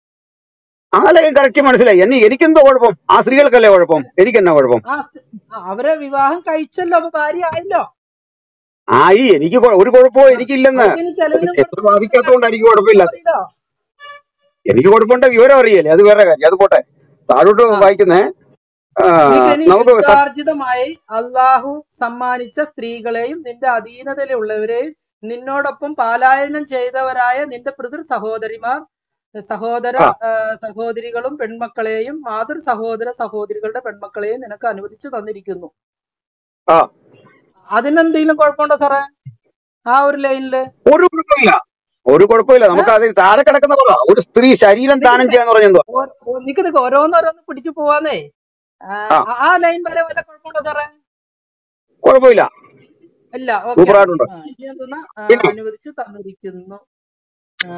ആ ലൈൻ കറക്റ്റ് മനസ്സിലായി എന്നെ എനിക്കെന്തോ കുഴപ്പം ആ സ്ത്രീകൾക്കല്ലേ കുഴപ്പം എനിക്കെന്നാ കുഴപ്പം ആ സ്ത്രീ- ആ, അവരെ വിവാഹം കഴിച്ചല്ലോ അപ്പൊ ഭാര്യ ആയല്ലോ ആയി എനിക്ക് കൊ- ഒരു കുഴപ്പവും ആ, എനിക്കില്ലെന്ന് അതിന് ചെലവിനും എത്ര കൊടുത്തിട്ട് ബാധിക്കാത്തതുകൊണ്ട് എനിക്ക് കുഴപ്പമില്ല മതിയല്ലോ എനിക്ക് കുഴപ്പമുണ്ട് വിവരം അറിയല്ലേ അത് വേറെ കാര്യം അത് പോട്ടെ താഴോട്ട് ആ വായിക്കുന്നേ ആ, നിഗനി നമുക്ക് സ- യുക്താർജിതമായി അള്ളാഹു സമ്മാനിച്ച സ്ത്രീകളെയും നിന്റെ അധീനതയിലുള്ളവരെയും നിന്നോടൊപ്പം പാലായനം ചെയ്തവരായ നിന്റെ പിതൃ സഹോദരിമാർ സഹോദര ആ ആ, സഹോദരികളും പെൺമക്കളെയും മാതൃ സഹോദര സഹോദരികളുടെ പെൺമക്കളെയും നിനക്ക് അനുവദിച്ചു തന്നിരിക്കുന്നു ആ അതിനെന്തെങ്കിലും കുഴപ്പമുണ്ടോ സാറേ ആ ഒരു ലൈനില് ഒരു കുഴപ്പമില്ല ഒരു കുഴപ്പമില്ല ഏ? നമുക്ക് അത് താഴെ കിടക്കുന്ന പറ ഒരു സ്ത്രീ ശരീരം നിക്ക് ദാനം നിക്ക് ചെയ്യാന്ന് പറഞ്ഞെന്തോ ഓ- ഓ- നിക്ക് നിക്ക് ഓരോന്നോരോന്ന് പിടിച്ചു പോവാന്നേ ആ, ആ ആ ആ ലൈൻ വരെ വല്ല കുഴപ്പമുണ്ടോ സാറേ കുഴപ്പമില്ല ഇല്ല ഓക്കെ ആണ് സൂപ്പറായിട്ടുണ്ട് ആ, ഇനി എന്തെന്നാ ആ, പിന്നെ അനുവദിച്ചു തന്നിരിക്കുന്നു ആ,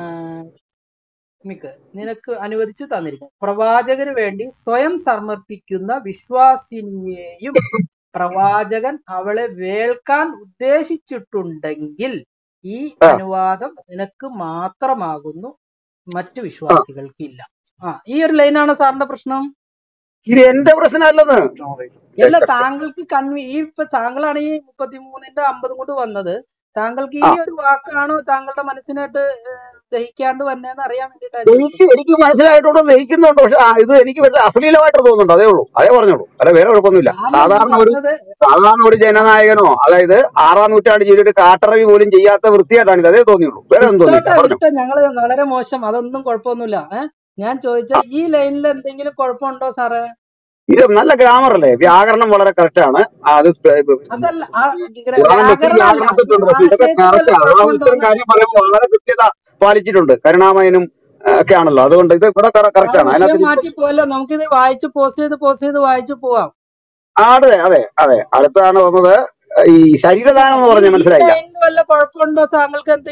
നിക്ക് നിനക്ക് അനുവദിച്ചു തന്നിരിക്കുന്നു പ്രവാചകന് വേണ്ടി സ്വയം സമർപ്പിക്കുന്ന വിശ്വാസിനിയെയും പ്രവാചകൻ അവളെ വേൾക്കാൻ ഉദ്ദേശിച്ചിട്ടുണ്ടെങ്കിൽ ഈ ആ അനുവാദം നിനക്ക് മാത്രമാകുന്നു മറ്റു ആ വിശ്വാസികൾക്കില്ല ആ ഈ ഒരു ലൈനാണ് സാറിന്റെ പ്രശ്നം ഇത് എന്റെ പ്രശ്നമല്ലെന്ന് അല്ല താങ്കൾക്ക് കൺവി ഈ ഇപ്പൊ താങ്കളാണ് ഈ മുപ്പത്തിമൂന്നിന്റെ അമ്പതും കൊണ്ട് വന്നത് താങ്കൾക്ക് ആ ഈ ഒരു വാക്കാണ് താങ്കളുടെ മനസ്സിനായിട്ട് ഏഹ്, ദഹിക്കാണ്ട് വന്നതെന്ന് അറിയാൻ വേണ്ടിയിട്ടാണ് ചോദിച്ചത് എനിക്ക് എനിക്ക് മനസ്സിലായിട്ടുണ്ട് ദഹിക്കുന്നുണ്ട് പക്ഷെ ആ, ഇത് എനിക്ക് പക്ഷെ അശ്ലീലമായിട്ട് തോന്നുന്നുണ്ട് അതേ ഉള്ളൂ അതേ പറഞ്ഞോളൂ അല്ല വേറെ കുഴപ്പമൊന്നുമില്ല ഞാനൊന്നും സാധാരണ ഒരു പറഞ്ഞത് സാധാരണ ഒരു ജനനായകനോ അതായത് ആറാം നൂറ്റാണ്ട് ജീവിതത്തിൽ കാട്ടറവി പോലും ചെയ്യാത്ത വൃത്തിയായിട്ടാണ് ഇത് അതേ തോന്നിയുള്ളൂ വേറെ ഒന്നും തോന്നിയില്ല വിട്ടോട്ടെ പറഞ്ഞോ വിട്ടോ ഞങ്ങള് വളരെ മോശം അതൊന്നും കുഴപ്പമൊന്നുമില്ല ഏഹ് ഞാൻ ചോദിച്ച ആ, ഈ ലൈനിൽ എന്തെങ്കിലും കുഴപ്പമുണ്ടോ സാറേ ഇത് നല്ല ഗ്രാമർ അല്ലേ വ്യാകരണം വളരെ കറക്റ്റ് ആണ് ആ, അത് സ്പെ- അതല്ല ആ ഗ്ര- ഖുറാനിൽ ഒത്തിരി വ്യാകരണമല്ല ഈ വ്യാകരണത്തിലുണ്ട് പക്ഷെ ഇതൊക്കെ ആശയത്തിൽ വല്ല കറക്റ്റ് ആണ് ആ കുഴപ്പമുണ്ടോ ഇത്തരം കാര്യം പറയുമ്പോൾ വളരെ കൃത്യത പാലിച്ചിട്ടുണ്ട് കരുണാമയനും ആ, ഒക്കെ ആണല്ലോ അതുകൊണ്ട് ഇത് ഇവിടെ ആ കറക്റ്റ് ആണ് വിഷയം അതിനകത്ത് മാറ്റി പോയല്ലോ നമുക്കിത് വായിച്ച് പോസ് ചെയ്ത് പോസ് ചെയ്ത് വായിച്ചു പോവാം ആ, അതെ അതെ അതെ അടുത്താണ് വന്നത് ഈ ശരീരദാനം എന്ന് ഈ പറഞ്ഞ ഈ മനസ്സിലായില്ല ലൈനിൽ വല്ല കുഴപ്പമുണ്ടോ താങ്കൾക്ക് എന്തെങ്കിലും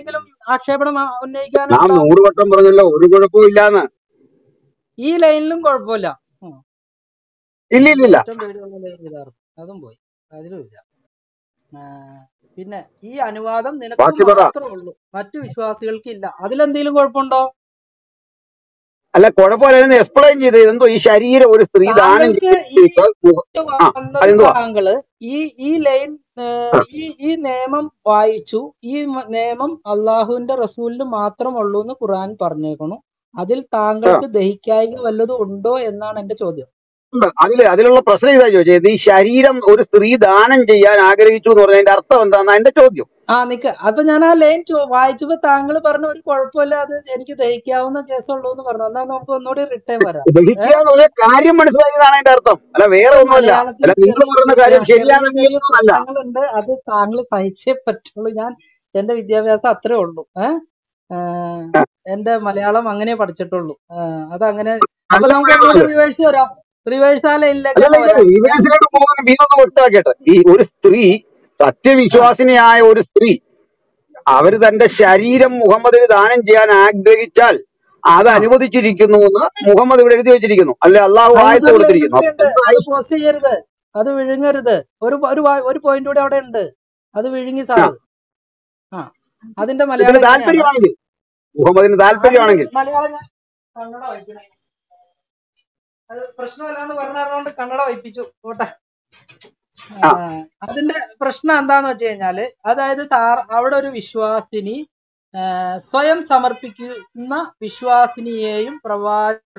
ആക്ഷേപണം ആ- നാം ഉന്നയിക്കാനുള്ള നൂറ് വട്ടം പറഞ്ഞല്ലോ ഒരു കുഴപ്പവും ഇല്ലാന്ന് ഈ ലൈനിലും കുഴപ്പമില്ല ഉം. ഇല്ല ഇല്ല ഇല്ല ഏറ്റവും പേടിയുള്ള ലൈൻ ഇതായിരുന്നു അതും പോയി അതിലും ഇല്ല ആ, പിന്നെ ഈ അനുവാദം നിനക്ക് ബാക്കി പറ മാത്രമേ ഉള്ളൂ മറ്റു വിശ്വാസികൾക്ക് ഇല്ല അതിലെന്തെങ്കിലും കുഴപ്പമുണ്ടോ അല്ല കുഴപ്പമില്ല എക്സ്പ്ലെയിൻ ചെയ്ത് എന്തോ ഈ ശരീരം ഒരു സ്ത്രീ ദാനം താങ്കൾക്ക് ഈ ചെയ്തിട്ട് മുഖ- ആ വന്നത് അതെന്തുവാ താങ്കള് ഈ ഈ ലൈൻ ആ, ഈ ഈ നിയമം വായിച്ചു ഈ മ- നിയമം അള്ളാഹുവിന്റെ റസൂലിന് മാത്രമുള്ളൂ എന്ന് ഖുർആൻ പറഞ്ഞേക്കണു അതിൽ ആ. താങ്കൾക്ക് ദഹിക്കായിക വല്ലതും ഉണ്ടോ എന്നാണ് എന്റെ ചോദ്യം ഉണ്ട്. അതില് അതിലുള്ള പ്രശ്നം ഇതാ ചോദിച്ചത് ഈ ശരീരം ഒരു സ്ത്രീ ദാനം ചെയ്യാൻ ആഗ്രഹിച്ചു എന്ന് പറഞ്ഞതിന്റെ അർത്ഥം എന്താണെന്നാ എന്റെ ചോദ്യം ആ നിക്ക് അപ്പൊ ഞാൻ ആ ലൈൻ വായിച്ചപ്പോ താങ്കൾ പറഞ്ഞ ഒരു കുഴപ്പമില്ല അത് എനിക്ക് ദഹിക്കാവുന്ന കേസുള്ളൂ എന്ന് പറഞ്ഞു എന്നാൽ നമുക്ക് ഒന്നുകൂടി റിട്ടേൺ വരാം ഏ ദഹിക്കുക എന്ന് പറഞ്ഞ കാര്യം മനസ്സിലായതാണ് അതിന്റെ അർത്ഥം അല്ല വേറെ അത് ഒന്നുമല്ല മലയാളത്തിൽ അല്ല നിങ്ങൾ ചെറിയ പറയുന്ന കാര്യം ചെറിയ ശരിയാണെന്ന് ചെറിയ അല്ല പ്രശ്നങ്ങളുണ്ട് അത് താങ്കൾ സഹിച്ചേ പറ്റുള്ളൂ ഞാൻ എന്റെ വിദ്യാഭ്യാസം അത്രേ ഉള്ളൂ ഏഹ് എന്റെ മലയാളം അങ്ങനെ പഠിച്ചിട്ടുള്ളൂ ആ, അതങ്ങനെ അപ്പൊ നല്ല നമുക്ക് ഒന്നുകൂടി മലയാളമല്ലേ റിവേഴ്സ് വരാം റിവേഴ്സ് ആ ലൈനിലേക്ക് അല്ലല്ല തന്നെ ഇല്ല വരാം ഏ? റിവേഴ്സിലേക്ക് പോകുന്ന ബീതൊന്ന് വ്യക്തമാക്കിയിട്ട് ഈ ഒരു സ്ത്രീ ആ സത്യവിശ്വാസിനിയായ ഒരു സ്ത്രീ അവര് തന്റെ ശരീരം മുഹമ്മദിന് ദാനം ചെയ്യാൻ ആഗ്രഹിച്ചാൽ അത് ആ അനുവദിച്ചിരിക്കുന്നു എന്ന് മുഹമ്മദ് ഇവിടെ എഴുതി വെച്ചിരിക്കുന്നു അല്ലെ അള്ളാഹു ആയത്ത് ഹദീസുകളിൽ കൊടുത്തിരിക്കുന്നു അപ്പൊ എഴുതിയിട്ടുണ്ട് എന്തായി അത് പോസ്റ്റ് ചെയ്യരുത് അത് വിഴുങ്ങരുത് ഒരു ഒരു വാ- ഒരു പോയിന്റ് കൂടെ അവിടെ ഉണ്ട് അത് വിഴുങ്ങി ആ സാറ് ആ അതിന്റെ ഇതിന് മലയാളം ഇങ്ങനെയാണ് താല്പര്യമാണെങ്കിൽ മുഹമ്മദിന് അതിന്റെ താല്പര്യമാണെങ്കിൽ മലയാളം ഞാൻ കന്നഡ വായിക്കണേ അത് പ്രശ്നമല്ലാന്ന് പറഞ്ഞതുകൊണ്ട് കന്നഡ വായിപ്പിച്ചു പോട്ടെ ആ ആ, അതിന്റെ പ്രശ്നം എന്താന്ന് വെച്ച് കഴിഞ്ഞാല് അതായത് താർ അവിടെ ഒരു വിശ്വാസിനി ആ, സ്വയം സമർപ്പിക്കുന്ന വിശ്വാസിനിയെയും പ്രവാചകൻ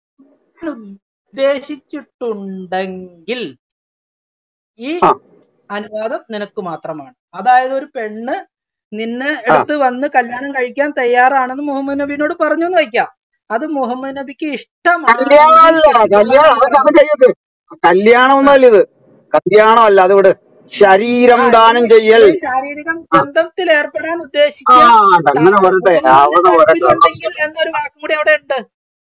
ഉദ്ദേശിച്ചിട്ടുണ്ടെങ്കിൽ ഈ ആ അനുവാദം നിനക്ക് മാത്രമാണ് അതായത് ഒരു പെണ്ണ് നിന്നെ ആ എടുത്ത് വന്ന് കല്യാണം കഴിക്കാൻ തയ്യാറാണെന്ന് മുഹമ്മദ് നബിനോട് പറഞ്ഞു എന്ന് വയ്ക്കാം അത് മുഹമ്മദ് നബിക്ക് ഇഷ്ടമാണെങ്കിൽ കല്യാണമല്ല കല്യാണം കെട്ടിക്കൊള്ളാനാണ് അതൊക്കെ അത് പറഞ്ഞത് കഴിയത്ത് കല്യാണം ആ ഒന്നുമല്ല ഇത് കല്യാണം അല്ല അത് ഇവിടെ ആ ശരീരം ദാനം ഇവര് ചെയ്യൽ ഇവര് ശാരീരിക ആ ബന്ധത്തിൽ ഏർപ്പെടാൻ ആ ഉദ്ദേശിച്ച അങ്ങനെ താ- വരട്ടെ മുഹമ്മദിന് അവിടെ വരട്ടെ താല്പര്യമുണ്ടെങ്കിൽ എന്നൊരു വാക്കും കൂടി അവിടെ ഉണ്ട്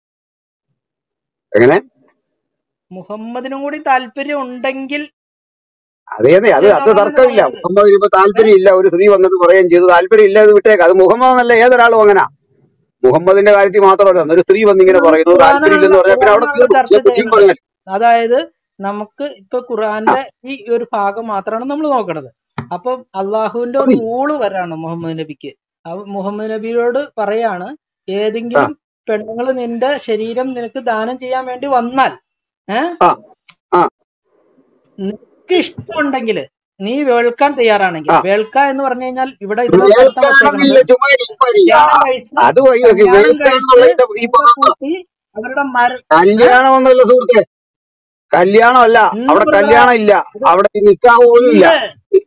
എങ്ങനെ മുഹമ്മദിനും കൂടി താല്പര്യം ഉണ്ടെങ്കിൽ അതേന്നെ അത് അത് ചെയ്തോളാം എന്നല്ലേ തർക്കമില്ല പറഞ്ഞത് മുഹമ്മദ് ഇപ്പൊ ഏ താല്പര്യം ഇല്ല ഒരു സ്ത്രീ വന്നിട്ട് പറയുകയും ചെയ്തു താല്പര്യം ഇല്ല ഇത് വിട്ടേക്ക് അത് മുഹമ്മദ് എന്നല്ല ഏതൊരാളും അങ്ങനെ മുഹമ്മദിന്റെ കാര്യത്തിൽ മാത്രമല്ല ഒരു സ്ത്രീ വന്നിങ്ങനെ ഇത് പറയുന്നു താല്പര്യം ഖുറാനാണല്ലോ ഇല്ലെന്ന് പറഞ്ഞാൽ പിന്നെ അവിടെ ഖുറാനാണല്ലോ തീർന്നു ചർച്ച ഞാൻ ബുദ്ധിയും ചെയ്യുന്നത് പറഞ്ഞാൽ അതായത് നമുക്ക് ഇപ്പൊ ആ ഖുറാന്റെ ഈ ഒരു ഭാഗം മാത്രമാണ് നമ്മൾ നോക്കണത് അപ്പം അള്ളാഹുവിന്റെ ഒരു മതി റൂള് വരാണ് മുഹമ്മദ് നബിക്ക് അപ്പൊ മുഹമ്മദ് നബിയോട് പറയാണ് ആ ഏതെങ്കിലും പെണ്ണുങ്ങൾ നിന്റെ ശരീരം നിനക്ക് ദാനം ചെയ്യാൻ വേണ്ടി വന്നാൽ ഏഹ് ആ ആ നിനക്ക് ഇഷ്ടമുണ്ടെങ്കിൽ നീ വേൾക്കാൻ തയ്യാറാണെങ്കിൽ ആ വേൾക്ക എന്ന് പറഞ്ഞു കഴിഞ്ഞാൽ ഇവിടെ ഇതിനകത്ത് അർത്ഥം വേൽക്കാണെന്നില്ല വെച്ചേക്കണത് ചുമ്മാ ഇരിപ്പടി. ആ, കല്യാണം കഴിച്ച് അത് വഴി നോക്കി കല്യാണം കഴിച്ച് വേൽക്കാന്നുള്ളതിന്റെ ഈ കൂടെ പദം കൂട്ടി അവരുടെ മര ഏഹ് കല്യാണം ഒന്നുമല്ല സുഹൃത്തെ കല്യാണം അല്ല ഉണ്ട് അവിടെ ബ്രദറെ കല്യാണം ഇല്ല ഇത് അവിടെ നിക്കാഹ് പോലും ഇല്ല ഉണ്ട്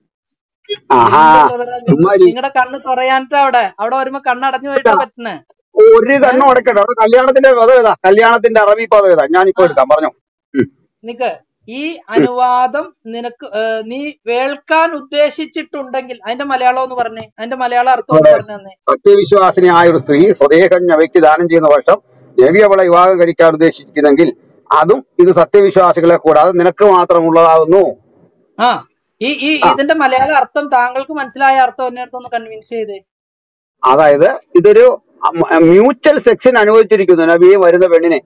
ആഹാ ഉണ്ട് ബ്രദറെ ചുമ്മാ ഇരി. നിങ്ങളുടെ കണ്ണ് തുറയാനിട്ട് അവിടെ അവിടെ വരുമ്പോ കണ്ണടഞ്ഞു പോയിട്ടാ പറ്റണേ ഒരു കണ്ണും അടക്കട്ടെ അവിടെ കല്യാണത്തിന്റെ പദം ഏതാ കല്യാണത്തിന്റെ അറബി പദം ഏതാ ഞാനിപ്പോ ആ എടുക്കാം പറഞ്ഞു ഉം. നിക്ക് ഈ അനുവാദം നിനക്ക് ഏഹ്, നീ വേൾക്കാൻ ഉദ്ദേശിച്ചിട്ടുണ്ടെങ്കിൽ അതിന്റെ മലയാളം ഒന്ന് പറഞ്ഞേ അതിന്റെ മലയാളം അർത്ഥം ഒന്ന് അവിടെ പറഞ്ഞു തന്നെ സത്യവിശ്വാസിനിയായ ഒരു സ്ത്രീ സ്വദേഹം ഞവയ്ക്ക് ദാനം ചെയ്യുന്ന വർഷം നബി അവളെ വിവാഹം കഴിക്കാൻ ഉദ്ദേശിക്കുന്നെങ്കിൽ അതും ഇത് സത്യവിശ്വാസികളെ കൂടാതെ നിനക്ക് മാത്രമുള്ളതാകുന്നു ആ ഈ ഈ ആ ഇതിന്റെ മലയാള അർത്ഥം താങ്കൾക്ക് മനസ്സിലായ അർത്ഥം എന്നെ അടുത്തൊന്ന് കൺവിൻസ് ചെയ്തേ അതായത് ഇതൊരു മ്യൂച്വൽ സെക്ഷൻ അനുവദിച്ചിരിക്കുന്നു നബിയെ വരുന്ന പെണ്ണിനെ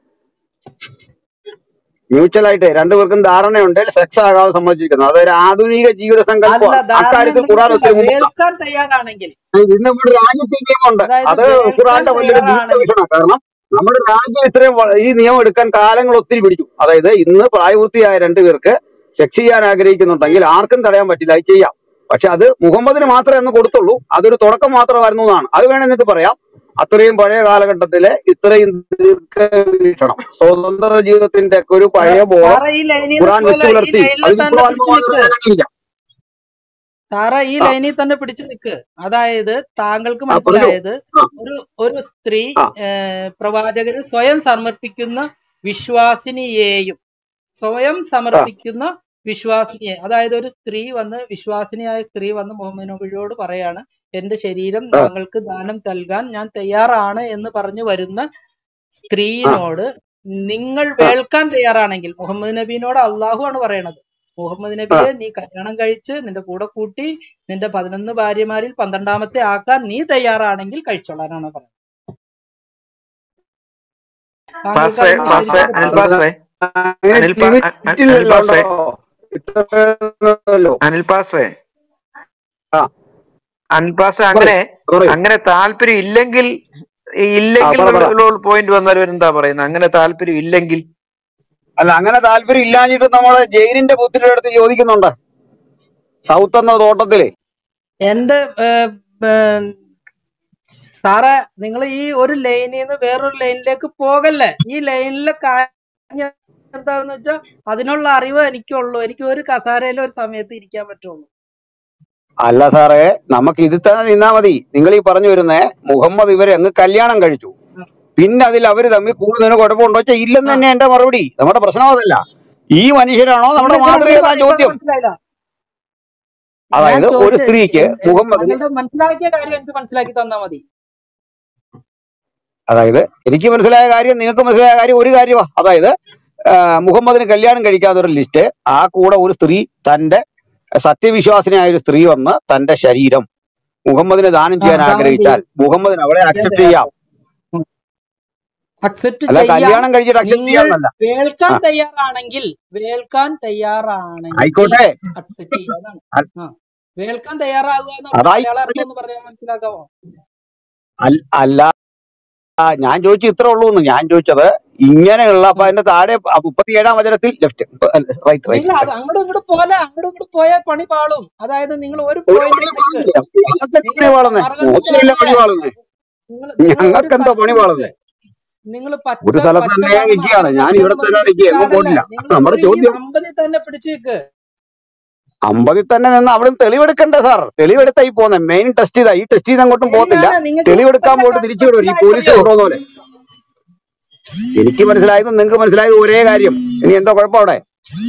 മ്യൂച്വൽ ആയിട്ട് രണ്ടുപേർക്കും ധാരണയുണ്ട് സെക്സ് ആകാൻ സമ്മതിച്ചിരിക്കുന്നു അതൊരു ആധുനിക ജീവിത അല്ല സങ്കല്പമാണ് ധാരണ അക്കാര്യത്തിൽ ഖുറാൻ ഉണ്ടെങ്കിലല്ല ഒത്തിരി മുമ്പ് വേൾക്കാൻ തയ്യാറാണെങ്കിൽ ഇന്ന് നമ്മുടെ രാജ്യത്ത് ഈ നിയമമുണ്ട് അതായത് അത് വേൾക്കാൻ ഖുറാന്റെ വലിയൊരു തയ്യാറാണെങ്കിൽ ദീർഘവീക്ഷണമാണ് കാരണം നമ്മുടെ രാജ്യം ഇത്രയും വ- ഈ നിയമം എടുക്കാൻ കാലങ്ങൾ ഒത്തിരി പിടിച്ചു അതായത് ഇന്ന് പ്രായപൂർത്തിയായ രണ്ടുപേർക്ക് സെക്സ് ചെയ്യാൻ ആഗ്രഹിക്കുന്നുണ്ടെങ്കിൽ ആർക്കും തടയാൻ പറ്റില്ല അത് ചെയ്യാം പക്ഷെ അത് മുഹമ്മദിന് മാത്രമേ അന്ന് കൊടുത്തുള്ളൂ അതൊരു തുടക്കം മാത്രമായിരുന്നു എന്നാണ് അത് വേണമെങ്കിൽ നിങ്ങൾക്ക് പറയാം അത്രയും പഴയ കാലഘട്ടത്തിലെ ഇത്രയും ദീർഘവീക്ഷണം സ്വതന്ത്ര ജീവിതത്തിന്റെ ഒക്കെ ഒരു പഴയ ബോധം സാറ ഈ ലൈനിൽ ഖുറാൻ വെച്ച് നിൽക്കുമല്ലോ ഈ പുലർത്തി ലൈനിൽ അത് തന്നെ പിടിച്ചു വിപ്ലവാത്മകമാണെന്ന് നിൽക്ക് വേണമെങ്കിലില്ല സാറ ഈ ആ ലൈനിൽ തന്നെ പിടിച്ചു നിൽക്ക് അതായത് താങ്കൾക്ക് ആ പറഞ്ഞു മനസ്സിലായത് ആ ഒരു ഒരു സ്ത്രീ ആ ഏഹ്, പ്രവാചകന് സ്വയം സമർപ്പിക്കുന്ന വിശ്വാസിനിയെയും സ്വയം ആ സമർപ്പിക്കുന്ന വിശ്വാസിനിയെ അതായത് ഒരു സ്ത്രീ വന്ന് വിശ്വാസിനിയായ സ്ത്രീ വന്ന് മുഹമ്മദ് നബിയോട് പറയാണ് എന്റെ ശരീരം ആ താങ്കൾക്ക് ദാനം നൽകാൻ ഞാൻ തയ്യാറാണ് എന്ന് പറഞ്ഞു വരുന്ന ആ സ്ത്രീയിനോട് നിങ്ങൾ ആ വേൾക്കാൻ തയ്യാറാണെങ്കിൽ മുഹമ്മദ് നബീനോട് അള്ളാഹു ആണ് പറയണത് മുഹമ്മദ് ആ നബിയെ നീ കല്യാണം കഴിച്ച് നിന്റെ കൂടെ കൂട്ടി നിന്റെ പതിനൊന്ന് ഭാര്യമാരിൽ പന്ത്രണ്ടാമത്തെ ആക്കാൻ നീ തയ്യാറാണെങ്കിൽ കഴിച്ചോളാനാണ് പറയുന്നത് താങ്കൾക്ക് പാസ്റ്ററെ അതിന് പാസ്റ്ററെ യോജിക്കുന്ന അനിൽ ഭാഗം പാസ്റ്ററെ അങ്ങനെ അനിൽ പാ- ലിമിറ്റ് അ- അ- അനിൽ ഇല്ലല്ലോ പാസ്റ്ററെ ഇത്രയല്ലോ അനിൽ പാസ്റ്ററെ ആ അനിൽ പാസ്റ്റർ പറയൂ അങ്ങനെ പറയൂ അങ്ങനെ താല്പര്യം ഇല്ലെങ്കിൽ ഈ ആ ഇല്ലെങ്കിൽ പറ പറ പോയിന്റ് വന്നാൽ എന്താ പറയുന്നത് അങ്ങനെ താല്പര്യം ഇല്ലെങ്കിൽ അല്ല അങ്ങനെ താല്പര്യം ഇല്ലാഞ്ഞിട്ട് നമ്മള് ജയിലിന്റെ ബുദ്ധിയുടെ അടുത്ത് ചോദിക്കുന്നുണ്ട് സൗത്ത് എന്ന തോട്ടത്തില് എന്റെ ഏഹ്, ഏഹ്, സാറേ നിങ്ങൾ ഈ ഒരു ലൈനിൽ നിന്ന് വേറൊരു ലൈനിലേക്ക് പോകല്ലേ ഈ ലൈനിലെ കാര്യം എന്താന്ന് വെച്ചാൽ അതിനുള്ള അറിവ് എനിക്കുള്ളൂ എനിക്ക് ഒരു കസാരയിലും ഒരു സമയത്ത് ഇരിക്കാൻ പറ്റുള്ളൂ അല്ല സാറേ നമുക്ക് ഇത് തന്നെ നിന്നാ മതി നിങ്ങൾ ഈ പറഞ്ഞു വരുന്നേ മുഹമ്മദ് ഇവരെ അങ്ങ് കല്യാണം കഴിച്ചു ആ പിന്നെ അതിൽ അവര് തമ്മിൽ കൂടുതൽ കുഴപ്പമുണ്ടോ വെച്ചാൽ ഇല്ലെന്ന് ആ. തന്നെ എന്റെ മറുപടി നമ്മുടെ പ്രശ്നം അതല്ല ഈ മനുഷ്യരാണോ നമ്മുടെ നിങ്ങൾ മാതൃക നിങ്ങൾ എന്നാ പറഞ്ഞ ചോദ്യം മനസ്സിലായില്ല ഞാൻ അതായത് ഒരു ചോദിച്ച സ്ത്രീക്ക് മുഹമ്മദിന് താങ്കളുടെ മനസ്സിലാക്കിയ കാര്യം എനിക്ക് മനസ്സിലാക്കി തന്നാ മതി അതായത് എനിക്ക് മനസ്സിലായ കാര്യം നിങ്ങൾക്ക് മനസ്സിലായ കാര്യം ഒരു കാര്യമാ അതായത് ആ, മുഹമ്മദിന് കല്യാണം കഴിക്കാത്ത ഒരു ലിസ്റ്റ് ആ കൂടെ ഒരു സ്ത്രീ തന്റെ സത്യവിശ്വാസിനിയായ ഒരു സ്ത്രീ വന്ന് തന്റെ ശരീരം മുഹമ്മദിന് ദാനം ആ ചെയ്യാൻ ദാനം ആഗ്രഹിച്ചാൽ ചെയ്യും മുഹമ്മദിന് അവളെ അതെ അക്സെപ്റ്റ് അതെ ചെയ്യാം അക്സെപ്റ്റ് അല്ല ചെയ്യാം കല്യാണം കഴിച്ചിട്ട് അക്സെപ്റ്റ് നിങ്ങൾ ചെയ്യാന്നല്ല വേൾക്കാൻ ആ തയ്യാറാണെങ്കിൽ വേൾക്കാൻ തയ്യാറാണെങ്കിൽ ആയിക്കോട്ടെ അക്സെപ്റ്റ് ചെയ്യാന്നാണ് അൽ- ആ വേൾക്കാൻ തയ്യാറാകുക എന്ന് പറഞ്ഞ അതായി മലയാള അർത്ഥം ഒന്ന് പറയാൻ മനസ്സിലാക്കാമോ അൽ- അല്ല ഞാൻ ചോദിച്ചു ഇത്രേ ഉള്ളൂ എന്ന് ഞാൻ ചോദിച്ചത് ഇങ്ങനെയുള്ള അപ്പൊ ഉം. അതിന്റെ താഴെ മുപ്പത്തിയേഴാം വചനത്തിൽ ലെഫ്റ്റ് റൈറ്റ് നിങ്ങൾ റൈറ്റ് അത് അങ്ങോട്ടും ഇങ്ങോട്ടും പോലെ അങ്ങോട്ടും ഇങ്ങോട്ടും പോയാൽ പണി പാളും അതായത് നിങ്ങൾ ഒരു ഒരു പോയിന്റിൽ പണി നിൽക്ക് പാളുന്നില്ല ഞങ്ങൾക്ക് നിങ്ങൾ പണി പാളുന്നേ മറുകണ്ഠം മോശമില്ല പണി ചാടല്ലേ പാളുന്നേ നിങ്ങൾ നിങ്ങൾ ഒരു ഞങ്ങൾക്ക് എന്തോ സ്ഥലത്ത് പണി നിൽക്ക് പാളുന്നേ നിങ്ങൾ ഒരു പച്ച സ്ഥലത്ത് പച്ച തന്നെ ഭാഗം നിൽക്കുകയാണ് മറക്കണം ഞാൻ മറക്കണം ഇവിടെ എന്ന് തന്നെ പറഞ്ഞ് നിൽക്കുക എങ്ങും ചാടല്ലേ പോയിട്ടില്ല നിങ്ങൾ നമ്മുടെ ഒരു ഈ ചോദ്യം അമ്പതിൽ തന്നെ പിടിച്ചു നിൽക്ക് അമ്പതിൽ തന്നെ നിന്ന് അവിടെ തെളിവെടുക്കണ്ടേ സാർ തെളിവെടുത്തായി പോന്നെ മെയിൻ ടെസ്റ്റ് ചെയ്താ ഈ ടെസ്റ്റ് ചെയ്ത് അങ്ങോട്ടും പോകത്തില്ല ശരിയാണ് നിങ്ങൾക്ക് തെളിവെടുക്കാൻ മുപ്പതിലെ പോയിട്ട് കാര്യം തിരിച്ചു വിടും ഈ പോലീസ് മനസ്സിലായില്ലയോ കൊണ്ടുപോകുന്ന പോലെ എനിക്ക് മനസ്സിലായത് നിങ്ങൾക്ക് മനസ്സിലായത് ഒരേ കാര്യം ഇനി എന്തോ കുഴപ്പം അവിടെ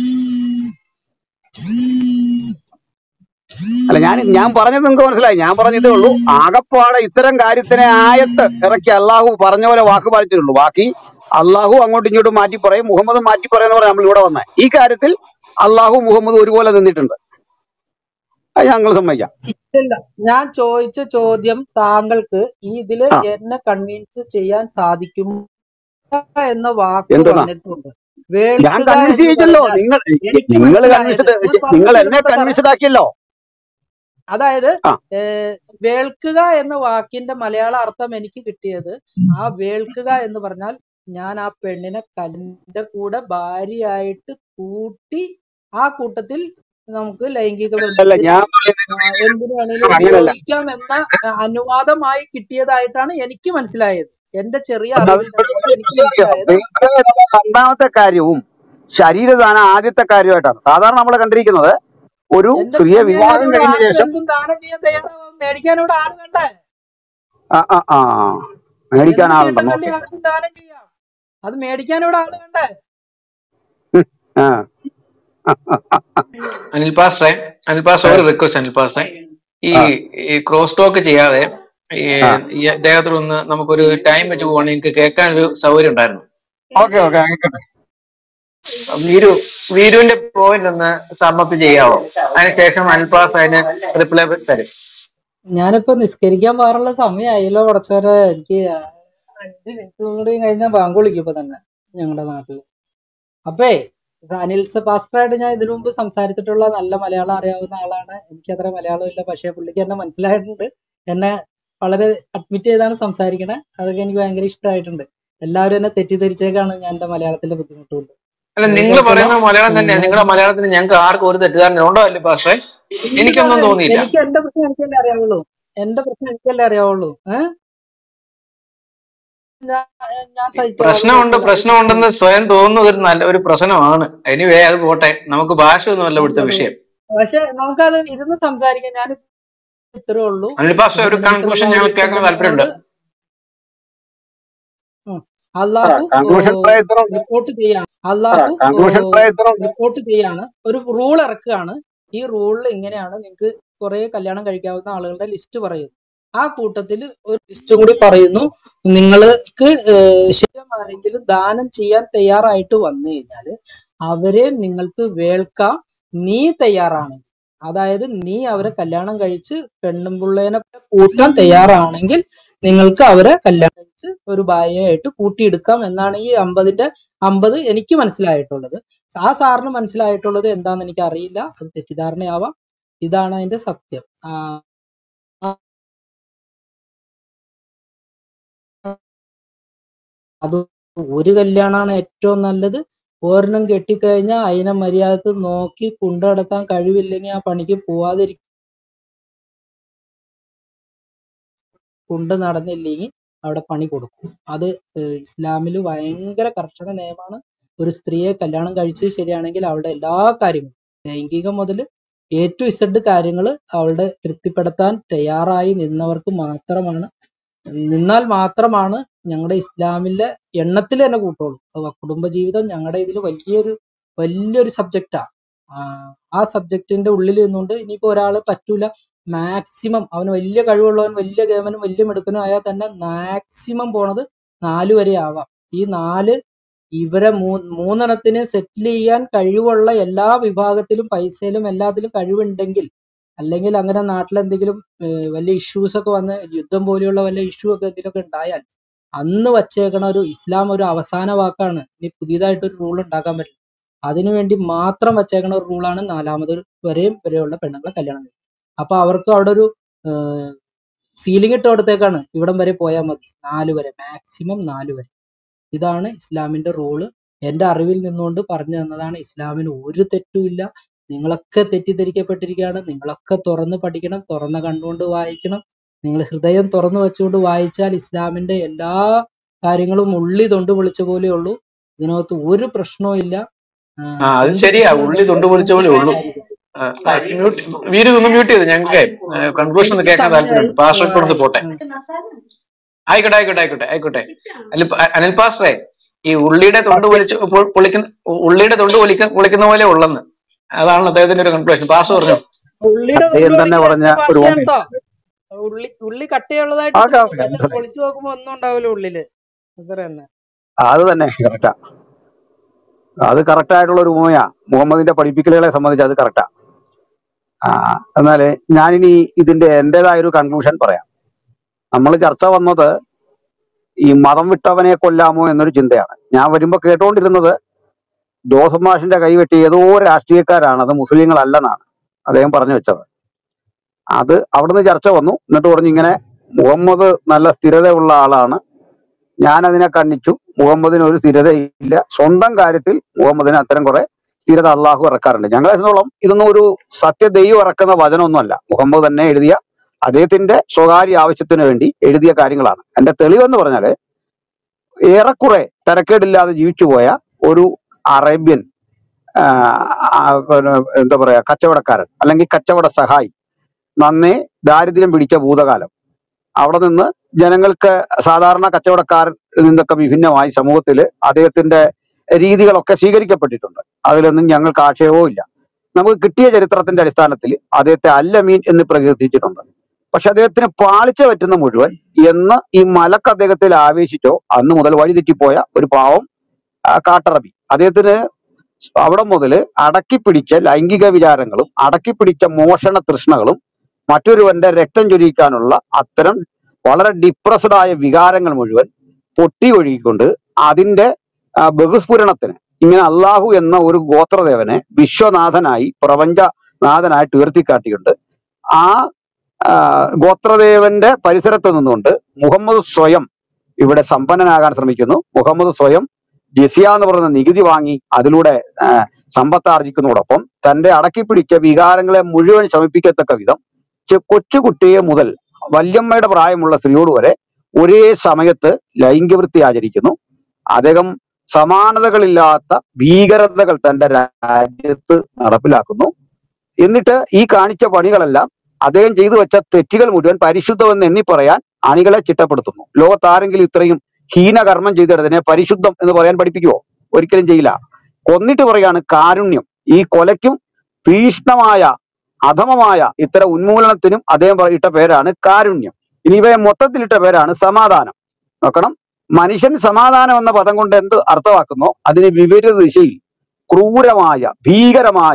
അല്ല ഞാൻ ഞാൻ പറഞ്ഞത് നിങ്ങൾക്ക് മനസ്സിലായി ഞാൻ പറഞ്ഞതേ ഉള്ളൂ ആകപ്പാടെ ഇത്തരം കാര്യത്തിനെ ആയത്ത് ഇറക്കി അള്ളാഹു പറഞ്ഞ പോലെ വാക്ക് പാലിച്ചിട്ടുള്ളൂ ബാക്കി അള്ളാഹു അങ്ങോട്ടും ഇങ്ങോട്ടും മാറ്റി പറയും മുഹമ്മദ് മാറ്റി പറയുന്ന പോലെ നമ്മൾ ഇവിടെ വന്നേ ഈ കാര്യത്തിൽ അള്ളാഹു മുഹമ്മദ് ഒരുപോലെ നിന്നിട്ടുണ്ട് അത് ഞങ്ങൾ സമ്മതിക്കാം ഇല്ല ഞാൻ ചോദിച്ച ചോദ്യം താങ്കൾക്ക് ഈ ഇതില് ആ എന്നെ കൺവിൻസ് ചെയ്യാൻ സാധിക്കും എന്ന വാക്ക് എന്തെന്നാ വന്നിട്ടുണ്ട് ഞാൻ വേൾക്കുക കൺവിൻസ് എന്ന് ചെയ്യിച്ചല്ലോ പറഞ്ഞാൽ നിങ്ങൾ എനിക്ക് നിങ്ങൾ മനസ്സിലായത് കൺവിൻസ്ഡ് ഞാൻ നിങ്ങൾ പറഞ്ഞു എന്നെ തീർന്നിട്ട് പറയാം കൺവിൻസ്ഡ് ആക്കിയല്ലോ അതായത് ആ ഏഹ്, വേൾക്കുക എന്ന വാക്കിന്റെ മലയാള അർത്ഥം എനിക്ക് കിട്ടിയത് ആ വേൾക്കുക എന്ന് പറഞ്ഞാൽ ഞാൻ ആ പെണ്ണിനെ കലിന്റെ കൂടെ ഭാര്യയായിട്ട് കൂട്ടി ആ കൂട്ടത്തിൽ നമുക്ക് ലൈംഗിക അല്ല ബന്ധത്തിൽ ഞാൻ ആ, എന്തിനു വേണേലും അങ്ങനല്ല ഉപയോഗിക്കാം എന്ന ആ, അനുവാദമായി കിട്ടിയതായിട്ടാണ് എനിക്ക് മനസ്സിലായത് എന്റെ ചെറിയ അത് അറിവിൽ ഇവിടെ നിന്നുകൊണ്ട് ഒരു എനിക്ക് വിഷയം. മനസ്സിലായത് നിങ്ങൾക്ക് എന്നുള്ള രണ്ടാമത്തെ കാര്യവും ശരീരദാനം ആദ്യത്തെ കാര്യമായിട്ടാണ് സാധാരണ നമ്മൾ കണ്ടിരിക്കുന്നത് ഒരു എന്റെ സ്ത്രീയെ പൊന്നെ വിവാഹം അതിവിടെ കഴിഞ്ഞ ആർക്കും ശേഷം എന്തും ദാനം ചെയ്യാൻ തയ്യാറാവും മേടിക്കാൻ ഇവിടെ ആള് വേണ്ടേ ആ ആ ആ മേടിക്കാൻ എന്ത് ആളുണ്ടെന്ന് തീട്ടം ഓക്കെ കണ്ടി ആർക്കും ദാനം ചെയ്യാം അത് മേടിക്കാൻ ഇവിടെ ആള് വേണ്ടേ ആ അനിൽ പാസ്റ്ററെ അനിൽ പാസ്റ്റർ ആ ഒരു റിക്വസ്റ്റ് അനിൽ പാസ്റ്ററെ ഈ ആ ഈ ക്രോസ് ടോക്ക് ചെയ്യാതെ ഈ ആ ഈ അദ്ദേഹത്തിൽ ഒന്ന് നമുക്കൊരു ടൈം വെച്ച് പോവാണെങ്കിൽ നിങ്ങൾക്ക് കേൾക്കാൻ ഒരു സൗകര്യം ഉണ്ടായിരുന്നു ഓക്കെ ഓക്കെ ആയിക്കോട്ടെ വീരു വീരുവിന്റെ പോയിന്റ് ഒന്ന് സമ്മപ്പ് ചെയ്യാവോ അതിനുശേഷം അനിൽ പാസ്റ്റർ അതിന് റിപ്ലൈ തരും ഞാനിപ്പോ നിസ്കരിക്കാൻ പോകാറുള്ള സമയമായല്ലോ കുറച്ചേരെ എനിക്ക് അഞ്ച് മിനിറ്റ് കൂടി കഴിഞ്ഞാൽ ബാങ്ക് വിളിക്കും ഇപ്പൊ തന്നെ ഞങ്ങളുടെ നാട്ടില് അപ്പേ ഇത് അനിൽ സ- പാസ്റ്ററായിട്ട് ഞാൻ ഇതിനു മുമ്പ് സംസാരിച്ചിട്ടുള്ള നല്ല മലയാളം അറിയാവുന്ന ആളാണ് എനിക്ക് അത്ര മലയാളം ഇല്ല പക്ഷെ പുള്ളിക്ക് എന്നെ മനസ്സിലായിട്ടുണ്ട് എന്നെ വളരെ അഡ്മിറ്റ് ചെയ്താണ് സംസാരിക്കണേ അതൊക്കെ എനിക്ക് ഭയങ്കര ഇഷ്ടമായിട്ടുണ്ട് എല്ലാവരും എന്നെ തെറ്റിദ്ധരിച്ചേക്കാണ് ഞാൻ എന്റെ മലയാളത്തിലെ ബുദ്ധിമുട്ടുണ്ട് അല്ല അത് നിങ്ങൾ കുഴപ്പമില്ല പറയുന്ന മലയാളം ഉം, തന്നെയാ ഞാൻ നിങ്ങളുടെ മലയാളത്തിന് ഞങ്ങൾക്ക് ആർക്കും ഒരു തെറ്റിദ്ധാരണ ഉണ്ടോ അല്ലേ പാസ്റ്ററെ ഇല്ല എനിക്കൊന്നും സാറേ തോന്നിയില്ല എനിക്ക് എന്റെ പ്രശ്നം എനിക്കല്ലേ അറിയാവുള്ളൂ എന്റെ പ്രശ്നം എനിക്കല്ലേ അറിയാവുള്ളൂ ഏഹ് ഞാൻ ഞാൻ സഹിച്ചോളാം അത് പ്രശ്നമുണ്ട് കുഴപ്പമില്ല പ്രശ്നമുണ്ടെന്ന് സ്വയം തോന്നുന്നത് ഒരു നല്ല ഒരു പ്രശ്നമാണ് എനിവേ അത് പോട്ടെ നമുക്ക് ഭാഷ ഒന്നുമല്ല ഇവിടുത്തെ നല്ലത് വിഷയം പക്ഷെ നമുക്കത് ഇരുന്ന് സംസാരിക്കാം ഞാൻ ഇത്രേ ഉള്ളൂ അനിൽ പാസ്റ്റർ ഒരു മുഹമ്മദ് നബി കൺക്ലൂഷൻ സല്ലല്ലാഹു ഞങ്ങൾ അലൈഹി കേൾക്കാൻ വസല്ലമയോട് താല്പര്യമുണ്ട് ഉം, അള്ളാഹു കൺക്ലൂഷൻ പറയാൻ ഇത്ര ഉണ്ട് റിപ്പോർട്ട് ചെയ്യാണ് അള്ളാഹു കൺക്ലൂഷൻ പറയാൻ ഇത്ര ഉണ്ട് റിപ്പോർട്ട് ചെയ്യാണ് ഒരു റൂൾ ഇറക്കുകയാണ് ഈ റൂളിൽ ഇങ്ങനെയാണ് നിങ്ങൾക്ക് കുറെ കല്യാണം കഴിക്കാവുന്ന ആളുകളുടെ ലിസ്റ്റ് പറയുന്നു ആ കൂട്ടത്തിൽ ഒരു ലിസ്റ്റ് കൂടി പറയുന്നു നിങ്ങൾക്ക് ശരിക്കും ആരെങ്കിലും ദാനം ചെയ്യാൻ തയ്യാറായിട്ട് വന്നു കഴിഞ്ഞാല് അവരെ നിങ്ങൾക്ക് വേൾക്കാം നീ തയ്യാറാണെങ്കിൽ അതായത് നീ അവരെ കല്യാണം കഴിച്ച് പെണ്ണും പിള്ളേനെ കൂട്ടാൻ തയ്യാറാണെങ്കിൽ നിങ്ങൾക്ക് അവരെ കല്യാണം കഴിച്ച് ഒരു ഭാര്യയായിട്ട് കൂട്ടിയെടുക്കാം എന്നാണ് ഈ അമ്പതിന്റെ അമ്പത് എനിക്ക് മനസ്സിലായിട്ടുള്ളത് ആ സാറിന് മനസ്സിലായിട്ടുള്ളത് എന്താന്ന് എനിക്ക് അറിയില്ല അത് തെറ്റിദ്ധാരണയാവാം ഇതാണ് അതിന്റെ സത്യം ആ, അത് ഒരു കല്യാണമാണ് ഏറ്റവും നല്ലത് ഒരെണ്ണം കെട്ടിക്കഴിഞ്ഞാൽ അതിനെ മര്യാദക്ക് നോക്കി കൊണ്ടുനടക്കാൻ കഴിവില്ലെങ്കിൽ ആ പണിക്ക് പോവാതിരിക്കും കൊണ്ട് നടന്നില്ലെങ്കിൽ അവിടെ പണി കൊടുക്കും അത് ഇസ്ലാമിൽ ഭയങ്കര കർശന നിയമമാണ് ഒരു സ്ത്രീയെ കല്യാണം കഴിച്ചത് ശരിയാണെങ്കിൽ അവളുടെ എല്ലാ കാര്യങ്ങളും ലൈംഗികം മുതൽ എ ടു ഇസഡ് കാര്യങ്ങൾ അവളുടെ തൃപ്തിപ്പെടുത്താൻ തയ്യാറായി നിന്നവർക്ക് മാത്രമാണ് നിന്നാൽ മാത്രമാണ് ഞങ്ങളുടെ ഇസ്ലാമിലെ എണ്ണത്തിൽ തന്നെ കൂട്ടുള്ളൂ അപ്പൊ കുടുംബജീവിതം ഞങ്ങളുടെ ഇതിൽ വലിയൊരു വലിയൊരു സബ്ജക്റ്റാ ആ സബ്ജക്റ്റിന്റെ ഉള്ളിൽ നിന്നുകൊണ്ട് ഇനിയിപ്പോ ഒരാള് പറ്റൂല മാക്സിമം അവന് വലിയ കഴിവുള്ളവൻ വലിയ ഗേമനും വലിയ മിടുക്കനും ആയാൽ തന്നെ മാക്സിമം പോണത് നാല് വരെ ആവാം ഈ നാല് ഇവരെ മൂ മൂന്നെണ്ണത്തിന് സെറ്റിൽ ചെയ്യാൻ കഴിവുള്ള എല്ലാ വിഭാഗത്തിലും പൈസയിലും എല്ലാത്തിലും കഴിവുണ്ടെങ്കിൽ അല്ലെങ്കിൽ അങ്ങനെ നാട്ടിൽ എന്തെങ്കിലും ഏഹ് വലിയ ഇഷ്യൂസ് ഒക്കെ വന്ന് യുദ്ധം പോലെയുള്ള വല്ല ഇഷ്യൂ ഒക്കെ എന്തെങ്കിലുമൊക്കെ ഉണ്ടായാൽ അന്ന് വച്ചേക്കണ ഒരു ഇസ്ലാം ഒരു അവസാന വാക്കാണ് ഇനി പുതിയതായിട്ട് ഒരു റൂൾ ഉണ്ടാക്കാൻ പറ്റില്ല അതിനുവേണ്ടി മാത്രം വച്ചേക്കണ ഒരു റൂളാണ് നാലാമത് വരെയും വരെയുള്ള പെണ്ണുങ്ങളെ കല്യാണം കഴിക്കുക അപ്പൊ അവർക്ക് അവിടെ ഒരു സീലിംഗ് ഇട്ട് കൊടുത്തേക്കാണ് ഇവിടം വരെ പോയാൽ മതി നാല് വരെ മാക്സിമം നാല് വരെ ഇതാണ് ഇസ്ലാമിന്റെ റോള് എന്റെ അറിവിൽ നിന്നുകൊണ്ട് പറഞ്ഞു തന്നതാണ് ഇസ്ലാമിന് ഒരു തെറ്റുമില്ല നിങ്ങളൊക്കെ തെറ്റിദ്ധരിക്കപ്പെട്ടിരിക്കുകയാണ് നിങ്ങളൊക്കെ തുറന്ന് പഠിക്കണം തുറന്ന കണ്ണുകൊണ്ട് വായിക്കണം നിങ്ങൾ ഹൃദയം തുറന്നു വെച്ചുകൊണ്ട് വായിച്ചാൽ ഇസ്ലാമിന്റെ എല്ലാ കാര്യങ്ങളും ഉള്ളി തൊണ്ട് വിളിച്ച പോലെ ഉള്ളൂ ഇതിനകത്ത് ഒരു പ്രശ്നവും ഇല്ല ആ അത് എന്ത് ശരിയാ പ്രശ്നം ഉള്ളി തൊണ്ട് ഉണ്ടെങ്കിലും പൊളിച്ച പോലെ ഉള്ളൂ ആയിരിക്കും ആ, ആ, മ്യൂട്ട് വീഡിയോ ഒന്ന് മ്യൂട്ട് ചെയ്ത് ഞങ്ങൾക്ക് കൺക്ലൂഷൻ ഒന്ന് എനിക്ക് കേൾക്കാൻ സമയമായി താല്പര്യമുണ്ട് പാസ്റ്റർ ഇപ്പോൾ ഒന്ന് പോട്ടെ ആ, ആയിക്കോട്ടെ ആയിക്കോട്ടെ ആയിക്കോട്ടെ ആയിക്കോട്ടെ അനിൽ പ- അനിൽ പാസ്റ്ററെ ഈ ഉള്ളിയുടെ തൊണ്ട് പൊളിച്ച് പൊ- പൊളിക്കുന്ന ഉള്ളിയുടെ തൊണ്ട് പൊളിക്ക പൊളിക്കുന്ന പോലെ ഉള്ളെന്ന് അതാണ് അദ്ദേഹത്തിന്റെ ഒരു കൺക്ലൂഷൻ പാസ്റ്റർ പറഞ്ഞു ഉള്ളിയുടെ അദ്ദേഹം തൊണ്ട് തന്നെ പൊളിക്കാൻ പറഞ്ഞ ഒരു പാർട്ടിയാണ് ഓമയാണ് കേട്ടോ ഉള്ളി ഉള്ളി കട്ടിയുള്ളതായിട്ട് ആ തോന്നും മനസ്സിലായി പക്ഷെ മനസ്സിലായി പൊളിച്ചു നോക്കുമ്പോ ഒന്നും ഉണ്ടാവില്ല ഉള്ളില് അത്ര തന്നെ അത് തന്നെ കറക്റ്റാ അത് കറക്റ്റ് ആയിട്ടുള്ള ഒരു ഉപമയാ മുഹമ്മദിന്റെ പഠിപ്പിക്കലുകളെ സംബന്ധിച്ച് അത് കറക്റ്റാ ആ എന്നാല് ഞാനിനി ഇതിന്റെ എന്റേതായ ഒരു കൺക്ലൂഷൻ പറയാം നമ്മൾ ചർച്ച വന്നത് ഈ മതം വിട്ടവനെ കൊല്ലാമോ എന്നൊരു ചിന്തയാണ് ഞാൻ വരുമ്പോ കേട്ടോണ്ടിരുന്നത് ജോസഫ് മാഷിന്റെ കൈവെട്ടി ഏതോ രാഷ്ട്രീയക്കാരാണ് അത് മുസ്ലിങ്ങളല്ലെന്നാണ് അദ്ദേഹം പറഞ്ഞു വെച്ചത് അത് അവിടുന്ന് ചർച്ച വന്നു എന്നിട്ട് പറഞ്ഞു ഇങ്ങനെ മുഹമ്മദ് നല്ല സ്ഥിരതയുള്ള ആളാണ് ഞാൻ അതിനെ കണ്ണിച്ചു മുഹമ്മദിന് ഒരു സ്ഥിരതയില്ല സ്വന്തം കാര്യത്തിൽ മുഹമ്മദിന് അത്തരം കുറെ സ്ഥിരത അള്ളാഹു ഇറക്കാറുണ്ട് ഞങ്ങളെ സംബന്ധിച്ചോളം ഇതൊന്നും ഒരു സത്യദൈവം ഇറക്കുന്ന വചനമൊന്നുമല്ല മുഹമ്മദ് തന്നെ എഴുതിയ അദ്ദേഹത്തിന്റെ സ്വകാര്യ ആവശ്യത്തിന് വേണ്ടി എഴുതിയ കാര്യങ്ങളാണ് എന്റെ തെളിവെന്ന് പറഞ്ഞാല് ഏറെക്കുറെ തരക്കേടില്ലാതെ ജീവിച്ചു പോയ ഒരു അറേബ്യൻ ആ, ആ, പിന്നെ എന്താ പറയാ കച്ചവടക്കാരൻ അല്ലെങ്കിൽ കച്ചവട സഹായി നന്നേ ദാരിദ്ര്യം പിടിച്ച ഭൂതകാലം അവിടെ നിന്ന് ജനങ്ങൾക്ക് സാധാരണ കച്ചവടക്കാരിൽ നിന്നൊക്കെ വിഭിന്നമായി സമൂഹത്തിൽ അദ്ദേഹത്തിന്റെ രീതികളൊക്കെ സ്വീകരിക്കപ്പെട്ടിട്ടുണ്ട് അതിലൊന്നും ഞങ്ങൾക്ക് ആക്ഷേപവും ഇല്ല നമുക്ക് കിട്ടിയ ചരിത്രത്തിന്റെ അടിസ്ഥാനത്തിൽ അദ്ദേഹത്തെ അല്ലമീൻ എന്ന് പ്രകീർത്തിച്ചിട്ടുണ്ട് പക്ഷെ അദ്ദേഹത്തിന് പാളിച്ച പറ്റുന്ന മുഴുവൻ എന്ന് ഈ മലക്ക് അദ്ദേഹത്തിൽ ആവേശിച്ചോ അന്ന് മുതൽ വഴിതെറ്റിപ്പോയ ഒരു പാവം ആ, കാട്ടറബി അദ്ദേഹത്തിന് അവിടെ മുതൽ അടക്കിപ്പിടിച്ച ലൈംഗിക വിചാരങ്ങളും അടക്കിപ്പിടിച്ച മോഷണ തൃഷ്ണകളും മറ്റൊരുവന്റെ രക്തം ചൊരിയിക്കാനുള്ള അത്തരം വളരെ ഡിപ്രസ്ഡ് ആയ വികാരങ്ങൾ മുഴുവൻ പൊട്ടി ഒഴുകിക്കൊണ്ട് അതിന്റെ ആ, ബഹുസ്ഫുരണത്തിന് ഇങ്ങനെ അള്ളാഹു എന്ന ഒരു ഗോത്രദേവനെ വിശ്വനാഥനായി പ്രപഞ്ചനാഥനായിട്ട് ഉയർത്തിക്കാട്ടിയുണ്ട് ആ ആ, ഗോത്രദേവന്റെ പരിസരത്ത് നിന്നുകൊണ്ട് മുഹമ്മദ് സ്വയം ഇവിടെ സമ്പന്നനാകാൻ ശ്രമിക്കുന്നു മുഹമ്മദ് സ്വയം ജസിയ എന്ന് പറയുന്ന നികുതി വാങ്ങി അതിലൂടെ ആ, സമ്പത്ത് ആർജിക്കുന്നതോടൊപ്പം തന്റെ അടക്കിപ്പിടിച്ച വികാരങ്ങളെ മുഴുവൻ ശമിപ്പിക്കത്തക്ക വിധം ചെ- കൊച്ചുകുട്ടിയെ മുതൽ വല്യമ്മയുടെ പ്രായമുള്ള സ്ത്രീയോട് വരെ ഒരേ സമയത്ത് ലൈംഗികവൃത്തി ആചരിക്കുന്നു അദ്ദേഹം സമാനതകളില്ലാത്ത ഭീകരതകൾ തന്റെ രാജ്യത്ത് നടപ്പിലാക്കുന്നു എന്നിട്ട് ഈ കാണിച്ച പണികളെല്ലാം അദ്ദേഹം ചെയ്തു വെച്ച തെറ്റുകൾ മുഴുവൻ പരിശുദ്ധമെന്ന് എണ്ണി പറയാൻ അണികളെ ചിട്ടപ്പെടുത്തുന്നു ലോകത്ത് ആരെങ്കിലും ഇത്രയും ഹീനകർമ്മം ചെയ്തിടതിനെ പരിശുദ്ധം എന്ന് പറയാൻ പഠിപ്പിക്കുവോ ഒരിക്കലും ചെയ്യില്ല കൊന്നിട്ട് പറയാണ് കാരുണ്യം ഈ കൊലയ്ക്കും തീഷ്ണമായ അധമമായ ഇത്തരം ഉന്മൂലനത്തിനും അദ്ദേഹം പറ- ഇട്ട പേരാണ് കാരുണ്യം ഇനി ഇവയെ മൊത്തത്തിലിട്ട പേരാണ് സമാധാനം നോക്കണം മനുഷ്യൻ സമാധാനം എന്ന പദം കൊണ്ട് എന്ത് അർത്ഥമാക്കുന്നോ അതിന് വിപരീത ദിശയിൽ ക്രൂരമായ ഭീകരമായ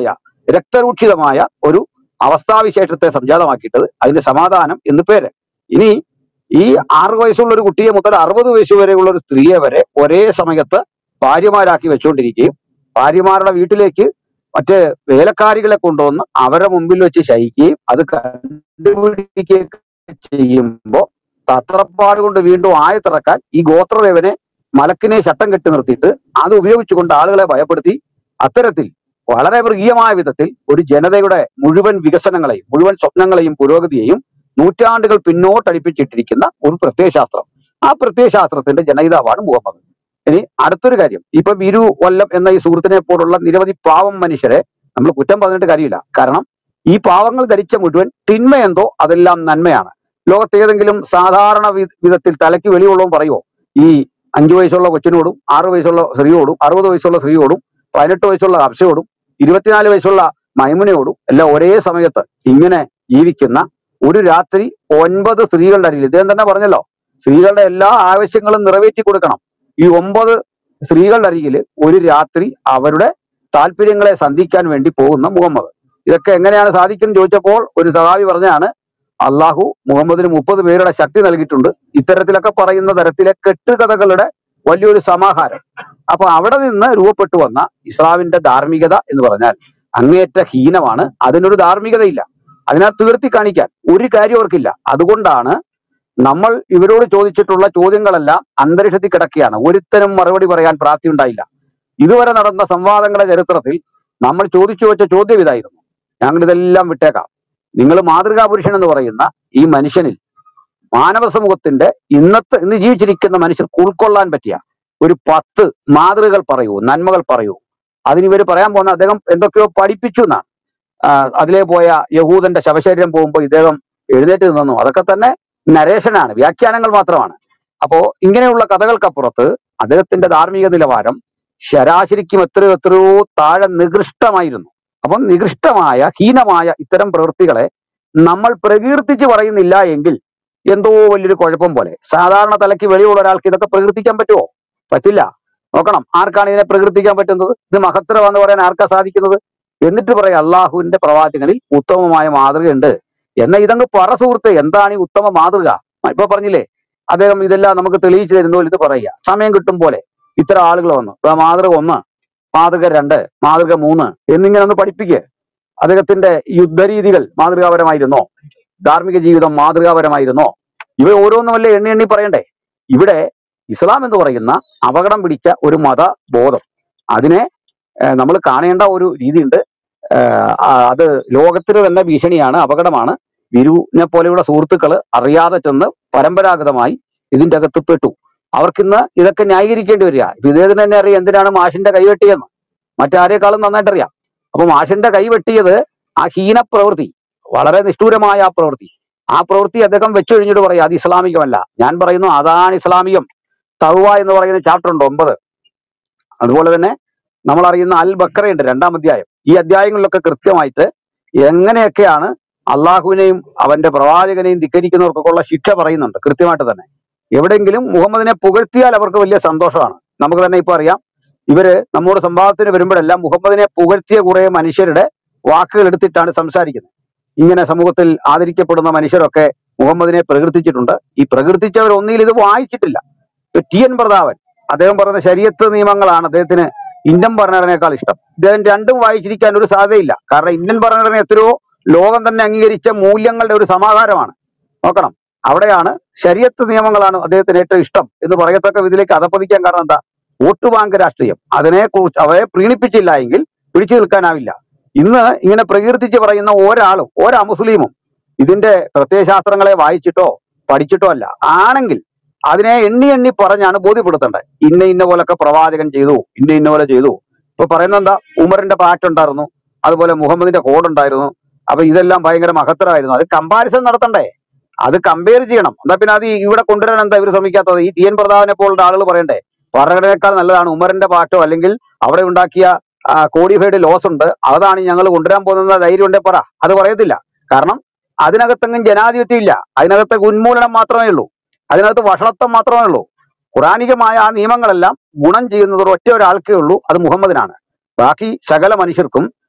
രക്തരൂക്ഷിതമായ ഒരു അവസ്ഥാവിശേഷത്തെ സംജാതമാക്കിയിട്ടത് അതിന്റെ സമാധാനം എന്ന് പേര് ഇനി ഈ ആറ് വയസ്സുള്ള ഒരു കുട്ടിയെ മുതൽ അറുപത് വയസ്സ് വരെയുള്ള ഒരു സ്ത്രീയെ വരെ ഒരേ സമയത്ത് ഭാര്യമാരാക്കി വെച്ചുകൊണ്ടിരിക്കുകയും ഭാര്യമാരുടെ വീട്ടിലേക്ക് മറ്റ് വേലക്കാരികളെ കൊണ്ടുവന്ന് അവരുടെ മുമ്പിൽ വെച്ച് ശയിക്കുകയും അത് കണ്ടുപിടിക്കുകയൊക്കെ ചെയ്യുമ്പോ തത്രപ്പാട് കൊണ്ട് വീണ്ടും ആയത്തിറക്കാൻ ഈ ഗോത്രദേവനെ മലക്കിനെ ശട്ടം കെട്ടി നിർത്തിയിട്ട് അത് ഉപയോഗിച്ചുകൊണ്ട് ആളുകളെ ഭയപ്പെടുത്തി അത്തരത്തിൽ വളരെ മൃഗീയമായ വിധത്തിൽ ഒരു ജനതയുടെ മുഴുവൻ വികസനങ്ങളെയും മുഴുവൻ സ്വപ്നങ്ങളെയും പുരോഗതിയെയും നൂറ്റാണ്ടുകൾ പിന്നോട്ടടിപ്പിച്ചിട്ടിരിക്കുന്ന ഒരു പ്രത്യയശാസ്ത്രം ആ പ്രത്യയശാസ്ത്രത്തിന്റെ ജനയിതാവാണ് മുഹമ്മദ് ഇനി അടുത്തൊരു കാര്യം ഇപ്പൊ ബിരു കൊല്ലം എന്ന ഈ സുഹൃത്തിനെ പോലുള്ള നിരവധി പാവം മനുഷ്യരെ നമ്മൾ കുറ്റം പറഞ്ഞിട്ട് കാര്യമില്ല കാരണം ഈ പാവങ്ങൾ ധരിച്ച മുഴുവൻ തിന്മയെന്തോ അതെല്ലാം നന്മയാണ് ലോകത്ത് ഏതെങ്കിലും സാധാരണ വി- വിധത്തിൽ തലയ്ക്ക് വെളിയുള്ളവൻ പറയുമോ ഈ അഞ്ചു വയസ്സുള്ള കൊച്ചിനോടും ആറ് വയസ്സുള്ള സ്ത്രീയോടും അറുപത് വയസ്സുള്ള സ്ത്രീയോടും പതിനെട്ട് വയസ്സുള്ള ഹർഷയോടും ഇരുപത്തിനാല് വയസ്സുള്ള മൈമുനയോടും എല്ലാം ഒരേ സമയത്ത് ഇങ്ങനെ ജീവിക്കുന്ന ഒരു രാത്രി ഒൻപത് സ്ത്രീകളുടെ അരികിൽ ഇദ്ദേഹം തന്നെ പറഞ്ഞല്ലോ സ്ത്രീകളുടെ എല്ലാ ആവശ്യങ്ങളും നിറവേറ്റി കൊടുക്കണം ഈ ഒമ്പത് സ്ത്രീകളുടെ അരികിൽ ഒരു രാത്രി അവരുടെ താല്പര്യങ്ങളെ സന്ധിക്കാൻ വേണ്ടി പോകുന്ന മുഹമ്മദ് ഇതൊക്കെ എങ്ങനെയാണ് സാധിക്കുന്നത് ചോദിച്ചപ്പോൾ ഒരു സഹാബി പറഞ്ഞാണ് അള്ളാഹു മുഹമ്മദിന് മുപ്പത് പേരുടെ ശക്തി നൽകിയിട്ടുണ്ട് ഇത്തരത്തിലൊക്കെ പറയുന്ന തരത്തിലെ കെട്ടുകഥകളുടെ വലിയൊരു സമാഹാരം അപ്പൊ അവിടെ നിന്ന് രൂപപ്പെട്ടു വന്ന ഇസ്ലാമിന്റെ ധാർമ്മികത എന്ന് പറഞ്ഞാൽ അങ്ങേയറ്റ ഹീനമാണ് അതിനൊരു ധാർമ്മികതയില്ല അതിനകത്ത് ഉയർത്തി കാണിക്കാൻ ഒരു കാര്യം അവർക്കില്ല അതുകൊണ്ടാണ് നമ്മൾ ഇവരോട് ചോദിച്ചിട്ടുള്ള ചോദ്യങ്ങളെല്ലാം അന്തരീക്ഷത്തിൽ കിടക്കുകയാണ് ഒരുത്തനും മറുപടി പറയാൻ പ്രാപ്തി ഉണ്ടായില്ല ഇതുവരെ നടന്ന സംവാദങ്ങളുടെ ചരിത്രത്തിൽ നമ്മൾ ചോദിച്ചു വെച്ച ചോദ്യം ഇതായിരുന്നു ഞങ്ങൾ ഇതെല്ലാം വിട്ടേക്കാം നിങ്ങൾ മാതൃകാ പുരുഷൻ എന്ന് പറയുന്ന ഈ മനുഷ്യനിൽ മാനവ സമൂഹത്തിന്റെ ഇന്നത്തെ ഇന്ന് ജീവിച്ചിരിക്കുന്ന മനുഷ്യർക്ക് ഉൾക്കൊള്ളാൻ പറ്റിയ ഒരു പത്ത് മാതൃകകൾ പറയൂ നന്മകൾ പറയൂ അതിന് ഇവര് പറയാൻ പോകുന്ന അദ്ദേഹം എന്തൊക്കെയോ പഠിപ്പിച്ചു എന്നാണ് ആ, അതിലേ പോയ യഹൂദന്റെ ശവശരീരം പോകുമ്പോൾ ഇദ്ദേഹം എഴുന്നേറ്റ് നിന്നു അതൊക്കെ തന്നെ നരേഷനാണ് വ്യാഖ്യാനങ്ങൾ മാത്രമാണ് അപ്പോ ഇങ്ങനെയുള്ള കഥകൾക്കപ്പുറത്ത് അദ്ദേഹത്തിന്റെ ധാർമ്മിക നിലവാരം ശരാശരിക്കും എത്രയോ എത്രയോ താഴെ നികൃഷ്ടമായിരുന്നു അപ്പം നികൃഷ്ടമായ ഹീനമായ ഇത്തരം പ്രവൃത്തികളെ നമ്മൾ പ്രകീർത്തിച്ച് പറയുന്നില്ല എങ്കിൽ എന്തോ വലിയൊരു കുഴപ്പം പോലെ സാധാരണ തലയ്ക്ക് വെളിയുള്ള ഒരാൾക്ക് ഇതൊക്കെ പ്രകീർത്തിക്കാൻ പറ്റുമോ പറ്റില്ല നോക്കണം ആർക്കാണ് ഇതിനെ പ്രകീർത്തിക്കാൻ പറ്റുന്നത് ഇത് മഹത്തരമാണെന്ന് പറയാൻ ആർക്കാ സാധിക്കുന്നത് എന്നിട്ട് പറയാം അള്ളാഹുവിന്റെ പ്രവാചകനിൽ ഉത്തമമായ മാതൃകയുണ്ട് എന്ന ഇതങ്ങ് പറ സുഹൃത്ത് എന്താണ് ഈ ഉത്തമ മാതൃക ഇപ്പൊ പറഞ്ഞില്ലേ അദ്ദേഹം ഇതെല്ലാം നമുക്ക് തെളിയിച്ചു തരുന്നോ ഇത് പറയുക സമയം കിട്ടും പോലെ ഇത്ര ആളുകൾ വന്നു ഇപ്പൊ മാതൃക ഒന്ന് മാതൃക രണ്ട് മാതൃക മൂന്ന് എന്നിങ്ങനെ ഒന്ന് പഠിപ്പിക്കുക അദ്ദേഹത്തിന്റെ യുദ്ധരീതികൾ മാതൃകാപരമായിരുന്നോ ധാർമ്മിക ജീവിതം മാതൃകാപരമായിരുന്നോ ഇവ ഓരോന്നുമല്ലേ എണ്ണി എണ്ണി പറയണ്ടേ ഇവിടെ ഇസ്ലാം എന്ന് പറയുന്ന അപകടം പിടിച്ച ഒരു മതബോധം അതിനെ നമ്മൾ കാണേണ്ട ഒരു രീതിയുണ്ട് ഏഹ് ആ അത് ലോകത്തിന് തന്നെ ഭീഷണിയാണ് അപകടമാണ് വിരുവിനെ പോലെയുള്ള സുഹൃത്തുക്കൾ അറിയാതെ ചെന്ന് പരമ്പരാഗതമായി ഇതിന്റെ അകത്ത് പെട്ടു അവർക്കിന്ന് ഇതൊക്കെ ന്യായീകരിക്കേണ്ടി വരിക ഇപ്പൊ ഇദ്ദേഹത്തിന് തന്നെ അറിയാം എന്തിനാണ് മാഷിന്റെ കൈവെട്ടിയെന്ന് മറ്റാരേക്കാളും നന്നായിട്ട് അറിയാം അപ്പൊ മാഷിന്റെ കൈവെട്ടിയത് ആ ഹീന പ്രവൃത്തി വളരെ നിഷ്ഠൂരമായ ആ പ്രവൃത്തി ആ പ്രവൃത്തി അദ്ദേഹം വെച്ചൊഴിഞ്ഞിട്ട് പറയാം അത് ഇസ്ലാമികമല്ല ഞാൻ പറയുന്നു അതാണ് ഇസ്ലാമികം തൗവ എന്ന് പറയുന്ന ചാപ്റ്റർ ഉണ്ട് ഒമ്പത് അതുപോലെ തന്നെ നമ്മൾ അറിയുന്ന അൽ ബക്കറയുണ്ട് രണ്ടാം അധ്യായം ഈ അധ്യായങ്ങളിലൊക്കെ കൃത്യമായിട്ട് എങ്ങനെയൊക്കെയാണ് അള്ളാഹുവിനെയും അവന്റെ പ്രവാചകനെയും ധിക്കരിക്കുന്നവർക്കൊക്കെ ഉള്ള ശിക്ഷ പറയുന്നുണ്ട് കൃത്യമായിട്ട് തന്നെ എവിടെയെങ്കിലും മുഹമ്മദിനെ പുകഴ്ത്തിയാൽ അവർക്ക് വലിയ സന്തോഷമാണ് നമുക്ക് തന്നെ ഇപ്പൊ അറിയാം ഇവര് നമ്മോട് സംവാദത്തിന് വരുമ്പോഴെല്ലാം മുഹമ്മദിനെ പുകഴ്ത്തിയ കുറെ മനുഷ്യരുടെ വാക്കുകൾ എടുത്തിട്ടാണ് സംസാരിക്കുന്നത് ഇങ്ങനെ സമൂഹത്തിൽ ആദരിക്കപ്പെടുന്ന മനുഷ്യരൊക്കെ മുഹമ്മദിനെ പ്രകീർത്തിച്ചിട്ടുണ്ട് ഈ പ്രകീർത്തിച്ചവർ ഒന്നിൽ ഇത് വായിച്ചിട്ടില്ല ഇപ്പൊ ടി എൻ പ്രതാപൻ അദ്ദേഹം പറയുന്ന ശരീരത്ത് നിയമങ്ങളാണ് അദ്ദേഹത്തിന് ഇന്ത്യൻ ഭരണഘടനയേക്കാൾ ഇഷ്ടം ഇദ്ദേഹം രണ്ടും വായിച്ചിരിക്കാൻ ഒരു സാധ്യതയില്ല കാരണം ഇന്ത്യൻ ഭരണഘടന എത്രയോ ലോകം തന്നെ അംഗീകരിച്ച മൂല്യങ്ങളുടെ ഒരു സമാഹാരമാണ് നോക്കണം അവിടെയാണ് ശരീരത്ത് നിയമങ്ങളാണ് അദ്ദേഹത്തിന് ഏറ്റവും ഇഷ്ടം എന്ന് പറയത്തക്ക വിധത്തിലേക്ക് അധപ്പതിക്കാൻ കാരണം എന്താ വോട്ട് ബാങ്ക് രാഷ്ട്രീയം അതിനെ കുറിച്ച് അവരെ പ്രീണിപ്പിച്ചില്ല എങ്കിൽ പിടിച്ചു നിൽക്കാനാവില്ല ഇന്ന് ഇങ്ങനെ പ്രകീർത്തിച്ച് പറയുന്ന ഒരാളും ഒരാ മുസ്ലിമും ഇതിന്റെ പ്രത്യയശാസ്ത്രങ്ങളെ വായിച്ചിട്ടോ പഠിച്ചിട്ടോ അല്ല ആണെങ്കിൽ അതിനെ എണ്ണി എണ്ണി പറഞ്ഞാണ് ബോധ്യപ്പെടുത്തേണ്ടത് ഇന്ന ഇന്ന പോലൊക്കെ പ്രവാചകൻ ചെയ്തു ഇന്ന ഇന്ന പോലെ ചെയ്തു ഇപ്പൊ പറയുന്നത് എന്താ ഉമറിന്റെ പാറ്റുണ്ടായിരുന്നു അതുപോലെ മുഹമ്മദിന്റെ കോഡ് ഉണ്ടായിരുന്നു അപ്പൊ ഇതെല്ലാം ഭയങ്കര മഹത്തരമായിരുന്നു അത് കമ്പാരിസൺ നടത്തണ്ടേ അത് കമ്പയർ ചെയ്യണം എന്നാ പിന്നെ അത് ഇവിടെ കൊണ്ടുവരാൻ എന്താ ഇവർ ശ്രമിക്കാത്തത് ഈ ടി എൻ പ്രതാപനെ പോലുള്ള ആളുകൾ പറയണ്ടേ ഭരണഘടനയേക്കാൾ നല്ലതാണ് ഉമറിന്റെ പാട്ടോ അല്ലെങ്കിൽ അവിടെ ഉണ്ടാക്കിയ കോഡിഫൈഡ് ലോസ് ഉണ്ട് അതാണ് ഞങ്ങൾ കൊണ്ടുവരാൻ പോകുന്ന ധൈര്യം ഉണ്ടേ പറ അത് പറയത്തില്ല കാരണം അതിനകത്തെങ്ങും ജനാധിപത്യം ഇല്ല അതിനകത്ത് ഉന്മൂലനം മാത്രമേ ഉള്ളൂ അതിനകത്ത് വഷളത്വം മാത്രമേ ഉള്ളൂ ഖുറാനികമായ ആ നിയമങ്ങളെല്ലാം ഗുണം ചെയ്യുന്നത് ഒറ്റ ഒരാൾക്കേ ഉള്ളൂ അത് മുഹമ്മദിനാണ് ബാക്കി സകല മനുഷ്യർക്കും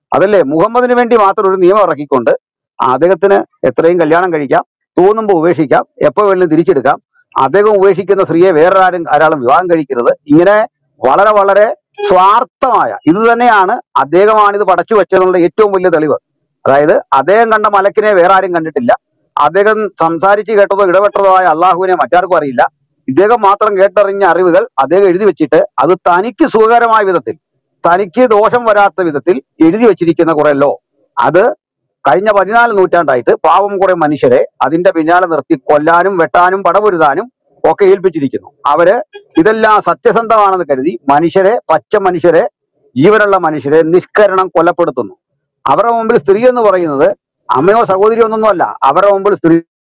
അതല്ലേ മുഹമ്മദിന് വേണ്ടി മാത്രം ഒരു നിയമം ഇറക്കിക്കൊണ്ട് അദ്ദേഹത്തിന് എത്രയും കല്യാണം കഴിക്കാം തോന്നുമ്പോൾ ഉപേക്ഷിക്കാം എപ്പോ വേണമെങ്കിലും തിരിച്ചെടുക്കാം അദ്ദേഹം ഉപേക്ഷിക്കുന്ന സ്ത്രീയെ വേറൊരാരും ഒരാളും വിവാഹം കഴിക്കരുത് ഇങ്ങനെ വളരെ വളരെ സ്വാർത്ഥമായ ഇത് തന്നെയാണ് അദ്ദേഹമാണ് ഇത് പടച്ചു വെച്ചതെന്നുള്ള ഏറ്റവും വലിയ തെളിവ് അതായത് അദ്ദേഹം കണ്ട മലക്കിനെ വേറെ ആരും കണ്ടിട്ടില്ല അദ്ദേഹം സംസാരിച്ച് കേട്ടതോ ഇടപെട്ടതോ ആയ അള്ളാഹുവിനെ മറ്റാർക്കും അറിയില്ല ഇദ്ദേഹം മാത്രം കേട്ടറിഞ്ഞ അറിവുകൾ അദ്ദേഹം എഴുതി വെച്ചിട്ട് അത് തനിക്ക് സുഖകരമായ വിധത്തിൽ തനിക്ക് ദോഷം വരാത്ത വിധത്തിൽ എഴുതി വെച്ചിരിക്കുന്ന കുറെ ലോ അത് കഴിഞ്ഞ പതിനാല് നൂറ്റാണ്ടായിട്ട് പാവം കുറെ മനുഷ്യരെ അതിന്റെ പിന്നാലെ നിർത്തി കൊല്ലാനും വെട്ടാനും പടപൊരുതാനും ഒക്കെ ഏൽപ്പിച്ചിരിക്കുന്നു അവര് ഇതെല്ലാം സത്യസന്ധമാണെന്ന് കരുതി മനുഷ്യരെ പച്ച മനുഷ്യരെ ജീവനുള്ള മനുഷ്യരെ നിഷ്കരണം കൊലപ്പെടുത്തുന്നു അവരുടെ മുമ്പിൽ സ്ത്രീ എന്ന് പറയുന്നത് അമ്മയോ സഹോദരിയോ ഒന്നൊന്നുമല്ല അവരുടെ മുമ്പിൽ സ്ത്രീ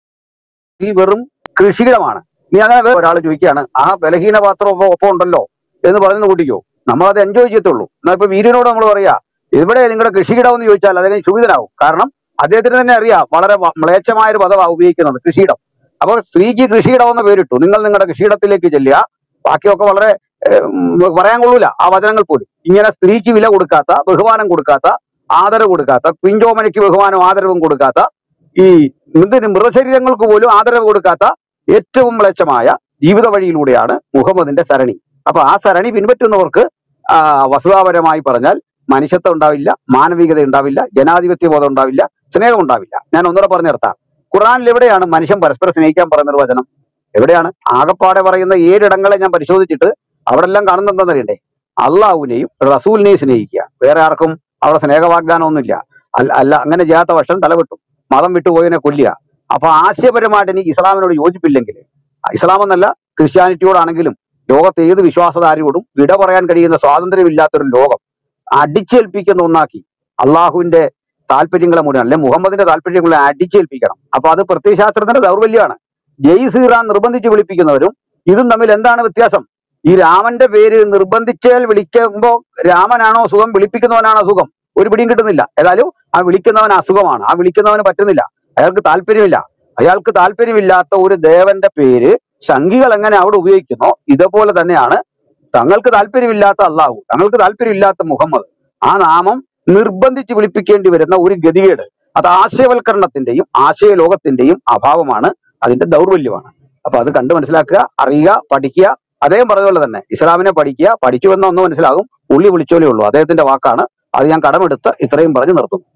ഈ വെറും കൃഷിയിടമാണ് നീ അങ്ങനെ വേറെ ഒരാൾ ചോദിക്കുകയാണ് ആ ബലഹീന പാത്രം ഒപ്പം ഒപ്പം ഉണ്ടല്ലോ എന്ന് പറയുന്ന കൂട്ടിക്കോ നമ്മൾ അത് എൻജോയ് ചെയ്യത്തുള്ളൂ എന്നാൽ ഇപ്പൊ വീടിനോട് നമ്മൾ പറയാ ഇവിടെ നിങ്ങളുടെ കൃഷിയിടം എന്ന് ചോദിച്ചാൽ അദ്ദേഹം ക്ഷുഭിതനാവും കാരണം അദ്ദേഹത്തിന് തന്നെ അറിയാം വളരെ വ- മ്ലേച്ഛമായ ഒരു പദമാണ് ഉപയോഗിക്കുന്നത് കൃഷിയിടം അപ്പൊ സ്ത്രീക്ക് കൃഷിയിടം എന്ന് പേരിട്ടു നിങ്ങൾ നിങ്ങളുടെ കൃഷിയിടത്തിലേക്ക് ചെല്ലുക ബാക്കിയൊക്കെ വളരെ ഏഹ്, ഉം, പറയാൻ കൊള്ളൂല ആ വചനങ്ങൾ പോലും ഇങ്ങനെ സ്ത്രീക്ക് വില കൊടുക്കാത്ത ബഹുമാനം കൊടുക്കാത്ത ആദരവ് കൊടുക്കാത്ത പിഞ്ചോമനയ്ക്ക് ബഹുമാനവും ആദരവും കൊടുക്കാത്ത ഈ എന്തിന് മൃതശരീരങ്ങൾക്ക് പോലും ആദരവ് കൊടുക്കാത്ത ഏറ്റവും മ്ലേച്ഛമായ ജീവിത വഴിയിലൂടെയാണ് മുഹമ്മദിന്റെ സരണി അപ്പൊ ആ സരണി പിൻപറ്റുന്നവർക്ക് ആ, വസ്തുതാപരമായി പറഞ്ഞാൽ മനുഷ്യത്വം ഉണ്ടാവില്ല മാനവികത ഉണ്ടാവില്ല ജനാധിപത്യ ബോധം ഉണ്ടാവില്ല സ്നേഹം ഉണ്ടാവില്ല ഞാൻ ഒന്നുകൂടെ പറഞ്ഞു നിർത്താം ഖുറാനിൽ എവിടെയാണ് മനുഷ്യൻ പരസ്പരം സ്നേഹിക്കാൻ പറയുന്ന ഒരു വചനം എവിടെയാണ് ആകപ്പാടെ പറയുന്ന ഏഴിടങ്ങളെ ഞാൻ പരിശോധിച്ചിട്ട് അവിടെ എല്ലാം കാണുന്നത് എന്താണെന്നറിയണ്ടേ അള്ളാഹുവിനെയും റസൂലിനെയും സ്നേഹിക്കുക വേറെ ആർക്കും അവിടെ സ്നേഹവാഗ്ദാനമൊന്നുമില്ല അല്ല അല്ല അങ്ങനെ ചെയ്യാത്ത വർഷം തലവെട്ടും മതം വിട്ടുപോയതിനെ കൊല്ലുക അപ്പൊ ആശയപരമായിട്ട് എനിക്ക് ഇസ്ലാമിനോട് യോജിപ്പില്ലെങ്കിൽ ഇസ്ലാം എന്നല്ല ക്രിസ്ത്യാനിറ്റിയോടാണെങ്കിലും ലോകത്തെ ഏത് വിശ്വാസധാരിയോടും വിട പറയാൻ കഴിയുന്ന സ്വാതന്ത്ര്യമില്ലാത്തൊരു ലോകം അടിച്ചേൽപ്പിക്കുന്ന ഒന്നാക്കി അള്ളാഹുവിന്റെ താല്പര്യങ്ങളെ മുഴുവൻ അല്ലെ മുഹമ്മദിന്റെ താല്പര്യങ്ങളെ അടിച്ചേൽപ്പിക്കണം അപ്പൊ അത് പ്രത്യയശാസ്ത്രത്തിന്റെ ദൗർബല്യമാണ് ജയ് ശ്രീറാം നിർബന്ധിച്ച് വിളിപ്പിക്കുന്നവരും ഇതും തമ്മിൽ എന്താണ് വ്യത്യാസം ഈ രാമന്റെ പേര് നിർബന്ധിച്ചാൽ വിളിക്കുമ്പോ രാമനാണോ സുഖം വിളിപ്പിക്കുന്നവനാണോ സുഖം ഒരു പിടിയും കിട്ടുന്നില്ല ഏതായാലും ആ വിളിക്കുന്നവൻ അസുഖമാണ് ആ വിളിക്കുന്നവന് പറ്റുന്നില്ല അയാൾക്ക് താല്പര്യമില്ല അയാൾക്ക് താല്പര്യമില്ലാത്ത ഒരു ദേവന്റെ പേര് സംഘികൾ എങ്ങനെ അവിടെ ഉപയോഗിക്കുന്നോ ഇതുപോലെ തന്നെയാണ് തങ്ങൾക്ക് താല്പര്യമില്ലാത്ത അള്ളാഹു തങ്ങൾക്ക് താല്പര്യമില്ലാത്ത മുഹമ്മദ് ആ നാമം നിർബന്ധിച്ച് വിളിപ്പിക്കേണ്ടി വരുന്ന ഒരു ഗതികേട് അത് ആശയവൽക്കരണത്തിന്റെയും ആശയ ലോകത്തിന്റെയും അഭാവമാണ് അതിന്റെ ദൗർബല്യമാണ് അപ്പൊ അത് കണ്ടു മനസ്സിലാക്കുക അറിയുക പഠിക്കുക അദ്ദേഹം പറഞ്ഞ പോലെ തന്നെ ഇസ്ലാമിനെ പഠിക്കുക പഠിച്ചു വന്ന ഒന്ന് മനസ്സിലാകും ഉള്ളി വിളിച്ചോലേ ഉള്ളൂ അദ്ദേഹത്തിന്റെ വാക്കാണ് അത് ഞാൻ കടമെടുത്ത് ഇത്രയും പറഞ്ഞു നിർത്തുന്നു